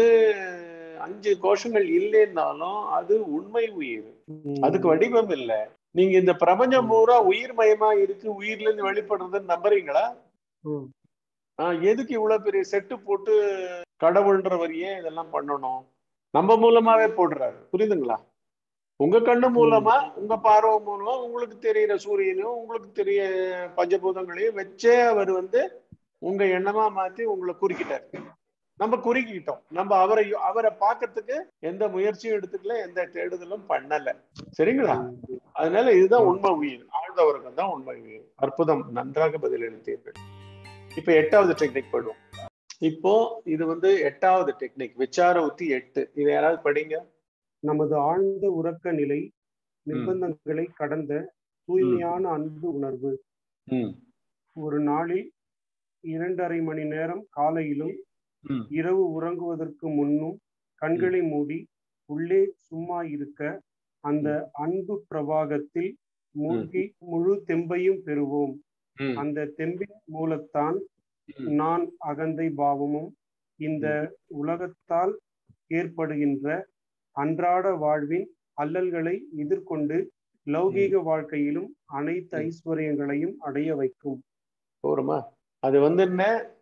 அஞ்சு கோஷங்கள் இல்லைன்னாலும் அது உண்மை உயிர் அதுக்கு வடிவம் இல்லை நீங்க இந்த பிரபஞ்சம் பூரா உயிர் மயமா இருக்கு உயிர்ல இருந்து வெளிப்படுறதுன்னு நம்புறீங்களா ம். ஆஹ் எதுக்கு இவ்வளவு பெரிய செட்டு போட்டு கடவுள்ன்றவர் ஏன் இதெல்லாம் பண்ணணும் நம்ம மூலமாவே போடுறாரு புரியுதுங்களா உங்க கண்ணு மூலமா உங்க பார்வை மூலமா உங்களுக்கு தெரியிற சூரியனையும் உங்களுக்கு தெரிய பஞ்சபூதங்களையும் வச்சே அவர் வந்து உங்க எண்ணமா மாத்தி உங்களை குறுக்கிட்டாரு நம்ம குறுக்கிக்கிட்டோம் நம்ம அவரை அவரை பார்க்கறதுக்கு எந்த முயற்சியும் எடுத்துக்கல எந்த தேடுதலும் பண்ணல சரிங்களா அதனால இதுதான் உண்மை உயிர் ஆழ்ந்தவர்கள் தான் உண்மை உயிர் அற்புதம் நன்றாக பதிலளித்தீர்கள் இப்ப எட்டாவது டெக்னிக் போயிடுவோம் இப்போ இது வந்து எட்டாவது டெக்னிக் விசார உத்தி எட்டு இதை யாராவது படிங்க நமது ஆழ்ந்த உறக்க நிலை நிர்பந்தங்களை கடந்த தூய்மையான அன்பு உணர்வு ம் ஒரு நாளில் இரண்டரை மணி நேரம் காலையிலும் ம். இரவு உறங்குவதற்கு முன்னும் கண்களை மூடி உள்ளே சும்மா இருக்க அந்த அன்பு பிரவாகத்தில் மூழ்கி முழு தெம்பையும் பெறுவோம் ம். அந்த தெம்பின் மூலத்தான் ம். நான் அகந்தை பாவமும் இந்த உலகத்தால் ஏற்படுகின்ற அன்றாட வாழ்வின் அல்லல்களை எதிர்கொண்டு லௌகீக வாழ்க்கையிலும் அனைத்து ஐஸ்வர்யங்களையும் அடைய வைக்கும் போருமா அது வந்து என்ன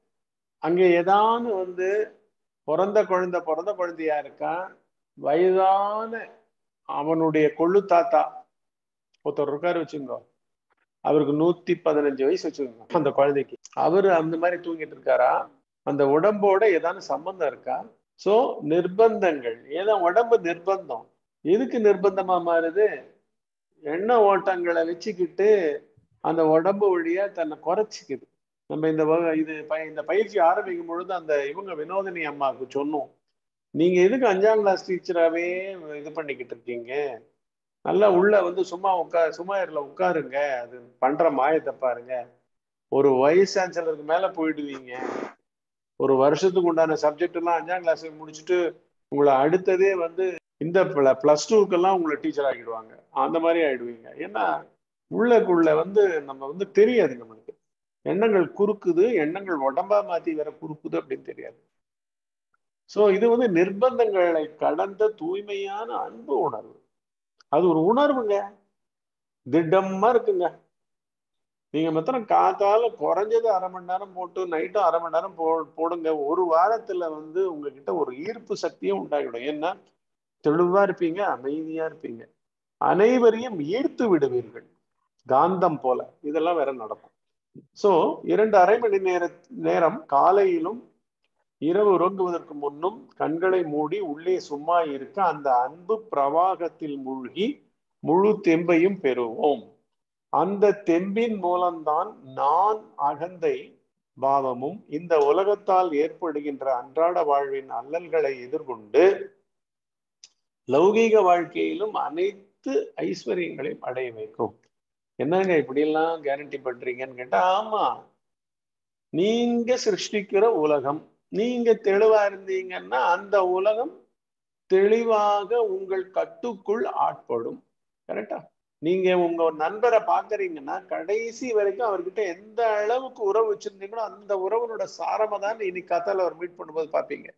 அங்க ஏதானு வந்து பிறந்த குழந்தை பிறந்த குழந்தையா இருக்கான் வயதான அவனுடைய கொள்ளு தாத்தா ஒருத்தர் இருக்காரு வச்சுங்க அவருக்கு நூத்தி பதினஞ்சு வயசு வச்சுக்கோங்க அந்த குழந்தைக்கு அவரு அந்த மாதிரி தூங்கிட்டு இருக்காரா அந்த உடம்போட ஏதான சம்பந்தம் இருக்கா சோ நிர்பந்தங்கள் ஏதோ உடம்பு நிர்பந்தம் எதுக்கு நிர்பந்தமா மாறுது எண்ண ஓட்டங்களை வச்சுக்கிட்டு அந்த உடம்பு வழியா தன்னை குறைச்சிக்குது நம்ம இந்த வ- இது ப- இந்த பயிற்சி ஆரம்பிக்கும் பொழுது அந்த இவங்க வினோதினி அம்மாவுக்கு சொன்னோம் நீங்க எதுக்கு அஞ்சாம் கிளாஸ் டீச்சராகவே இது பண்ணிக்கிட்டு இருக்கீங்க நல்லா உள்ள வந்து சும்மா உட்கா சும்மா இருல உட்காருங்க அது பண்ற மாயத்தை பாருங்க ஒரு வைஸ் சான்சலருக்கு மேல போயிடுவீங்க ஒரு வருஷத்துக்கு உண்டான சப்ஜெக்ட் எல்லாம் அஞ்சாம் கிளாஸ் முடிச்சுட்டு உங்களை அடுத்ததே வந்து இந்த பிளஸ் டூக்கெல்லாம் உங்களை டீச்சர் ஆகிடுவாங்க அந்த மாதிரி ஆயிடுவீங்க ஏன்னா உள்ளக்குள்ள வந்து நம்ம வந்து தெரியாது நம்மளுக்கு எண்ணங்கள் குறுக்குது எண்ணங்கள் உடம்பா மாத்தி வேற குறுக்குது அப்படின்னு தெரியாது சோ இது வந்து நிர்பந்தங்களை கடந்த தூய்மையான அன்பு உணர்வு அது ஒரு உணர்வுங்க திடமா இருக்குங்க நீங்க மாத்திரம் காத்தால குறைஞ்சது அரை மணி நேரம் போட்டு நைட்டும் அரை மணி நேரம் போ போடுங்க ஒரு வாரத்துல வந்து உங்ககிட்ட ஒரு ஈர்ப்பு சக்தியும் உண்டாகிடும் ஏன்னா தெளிவா இருப்பீங்க அமைதியா இருப்பீங்க அனைவரையும் ஈர்த்து விடுவீர்கள் காந்தம் போல இதெல்லாம் வேற நடக்கும் சோ இரண்டு அரை மணி நேர நேரம் காலையிலும் இரவு உறங்குவதற்கு முன்னும் கண்களை மூடி உள்ளே சும்மா இருக்க அந்த அன்பு பிரவாகத்தில் மூழ்கி முழு தெம்பையும் பெறுவோம் அந்த தெம்பின் மூலம்தான் நான் அகந்தை பாவமும் இந்த உலகத்தால் ஏற்படுகின்ற அன்றாட வாழ்வின் அல்லல்களை எதிர்கொண்டு லௌகீக வாழ்க்கையிலும் அனைத்து ஐஸ்வர்யங்களையும் அடைய வைக்கும் என்னங்க இப்படியெல்லாம் கேரண்டி பண்றீங்கன்னு கேட்டா ஆமா நீங்க சிருஷ்டிக்கிற உலகம் நீங்க தெளிவா இருந்தீங்கன்னா அந்த உலகம் தெளிவாக உங்கள் கட்டுக்குள் ஆட்படும் கரெக்டா நீங்க உங்க நண்பரை பாக்குறீங்கன்னா கடைசி வரைக்கும் அவர்கிட்ட எந்த அளவுக்கு உறவு வச்சிருந்தீங்களோ அந்த உறவனோட சாரமா தான் இன்னைக்கு கத்தால அவர் மீட் பண்ணும்போது பாப்பீங்க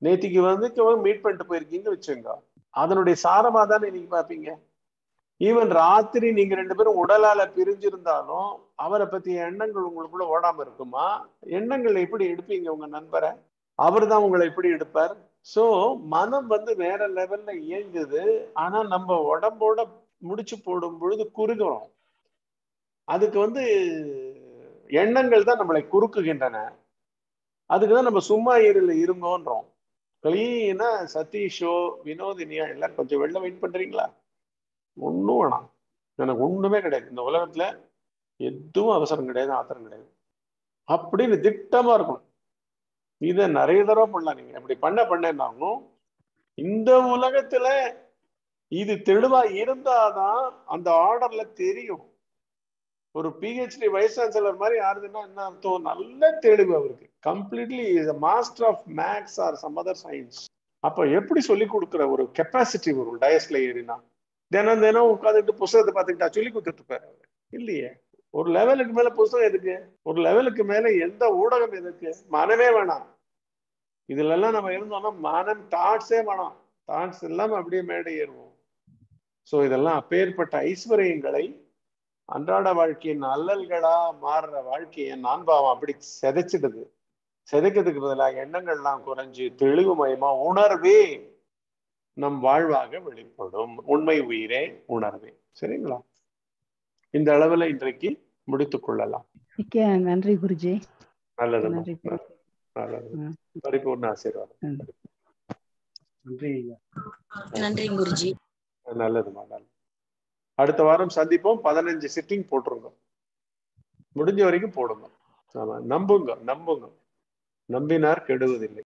நேத்திக்கு வந்து மீட் பண்ணிட்டு போயிருக்கீங்க வச்சுங்க அதனுடைய சாரமா தானே நீங்க பாப்பீங்க ஈவன் ராத்திரி நீங்க ரெண்டு பேரும் உடலால பிரிஞ்சிருந்தாலும் அவரை பத்திய எண்ணங்கள் உங்களுக்குள்ள ஓடாம இருக்குமா எண்ணங்கள் எப்படி எடுப்பீங்க உங்க நண்பரை அவர் தான் உங்களை எப்படி எடுப்பார் சோ மனம் வந்து வேற லெவல்ல இயங்குது ஆனா நம்ம உடம்போட முடிச்சு போடும் பொழுது குறுகிறோம் அதுக்கு வந்து எண்ணங்கள் தான் நம்மளை குறுக்குகின்றன அதுக்கு தான் நம்ம சும்மா இருல இருங்கோன்றோம் கிளீனா சதீஷோ வினோதினியா எல்லாம் கொஞ்சம் வெளில வெயிட் பண்றீங்களா ஒன்றும் வேணாம் எனக்கு ஒண்ணுமே கிடையாது இந்த உலகத்துல எதுவும் அவசரம் கிடையாது ஆத்திரம் கிடையாது அப்படின்னு திட்டமா இருக்கணும் இதை நிறைய தடவை பண்ணலாம் நீங்க அப்படி பண்ண பண்ணாகும் இந்த உலகத்துல இது தெளிவா இருந்தாதான் அந்த ஆர்டர்ல தெரியும் ஒரு பிஹெச்டி வைஸ் சான்சலர் மாதிரி யாருதுன்னா என்ன அர்த்தம் நல்ல தெளிவு அவருக்கு completely master of maths or some other science அப்ப எப்படி சொல்லி கொடுக்குற ஒரு கெப்பாசிட்டி வரும் டயஸ்ல ஏறினா தினம் தினம் உட்காந்துட்டு புஸ்தகத்தை பார்த்துக்கிட்டா சொல்லி கொடுத்துட்டு இருப்பாரு அவரு இல்லையே ஒரு லெவலுக்கு மேல புஸ்தகம் எதுக்கு ஒரு லெவலுக்கு மேல எந்த ஊடகம் எதுக்கு மனமே வேணாம் இதுல எல்லாம் நம்ம இருந்தோம்னா மனம் தாட்ஸே வேணாம் தாட்ஸ் இல்லாம அப்படியே மேடை ஏறுவோம் ஸோ இதெல்லாம் அப்பேற்பட்ட ஐஸ்வர்யங்களை அன்றாட வாழ்க்கையின் அல்லல்களா மாறுற வாழ்க்கையை நான்பாவம் அப்படி செதைச்சிடுது செதைக்கிறதுக்கு பதிலாக எண்ணங்கள்லாம் குறைஞ்சு தெளிவுமயமா உணர்வே நம் வாழ்வாக வெளிப்படும் உண்மை உயிரே உணர்வே சரிங்களா இந்த அளவுல இன்றைக்கு முடித்துக் கொள்ளலாம் மிக்க நன்றி குருஜி நல்லது நன்றி குருஜி. நல்லது ம். பரிபூர்ண ஆசீர்வாதம் ம். நன்றி ஐயா நன்றி குருஜி நல்லதுமா நல்லது அடுத்த வாரம் சந்திப்போம் பதினஞ்சு சிட்டிங் போட்டுருங்க முடிஞ்ச வரைக்கும் போடுங்க ஆமா நம்புங்க நம்புங்க நம்பினார் கெடுவதில்லை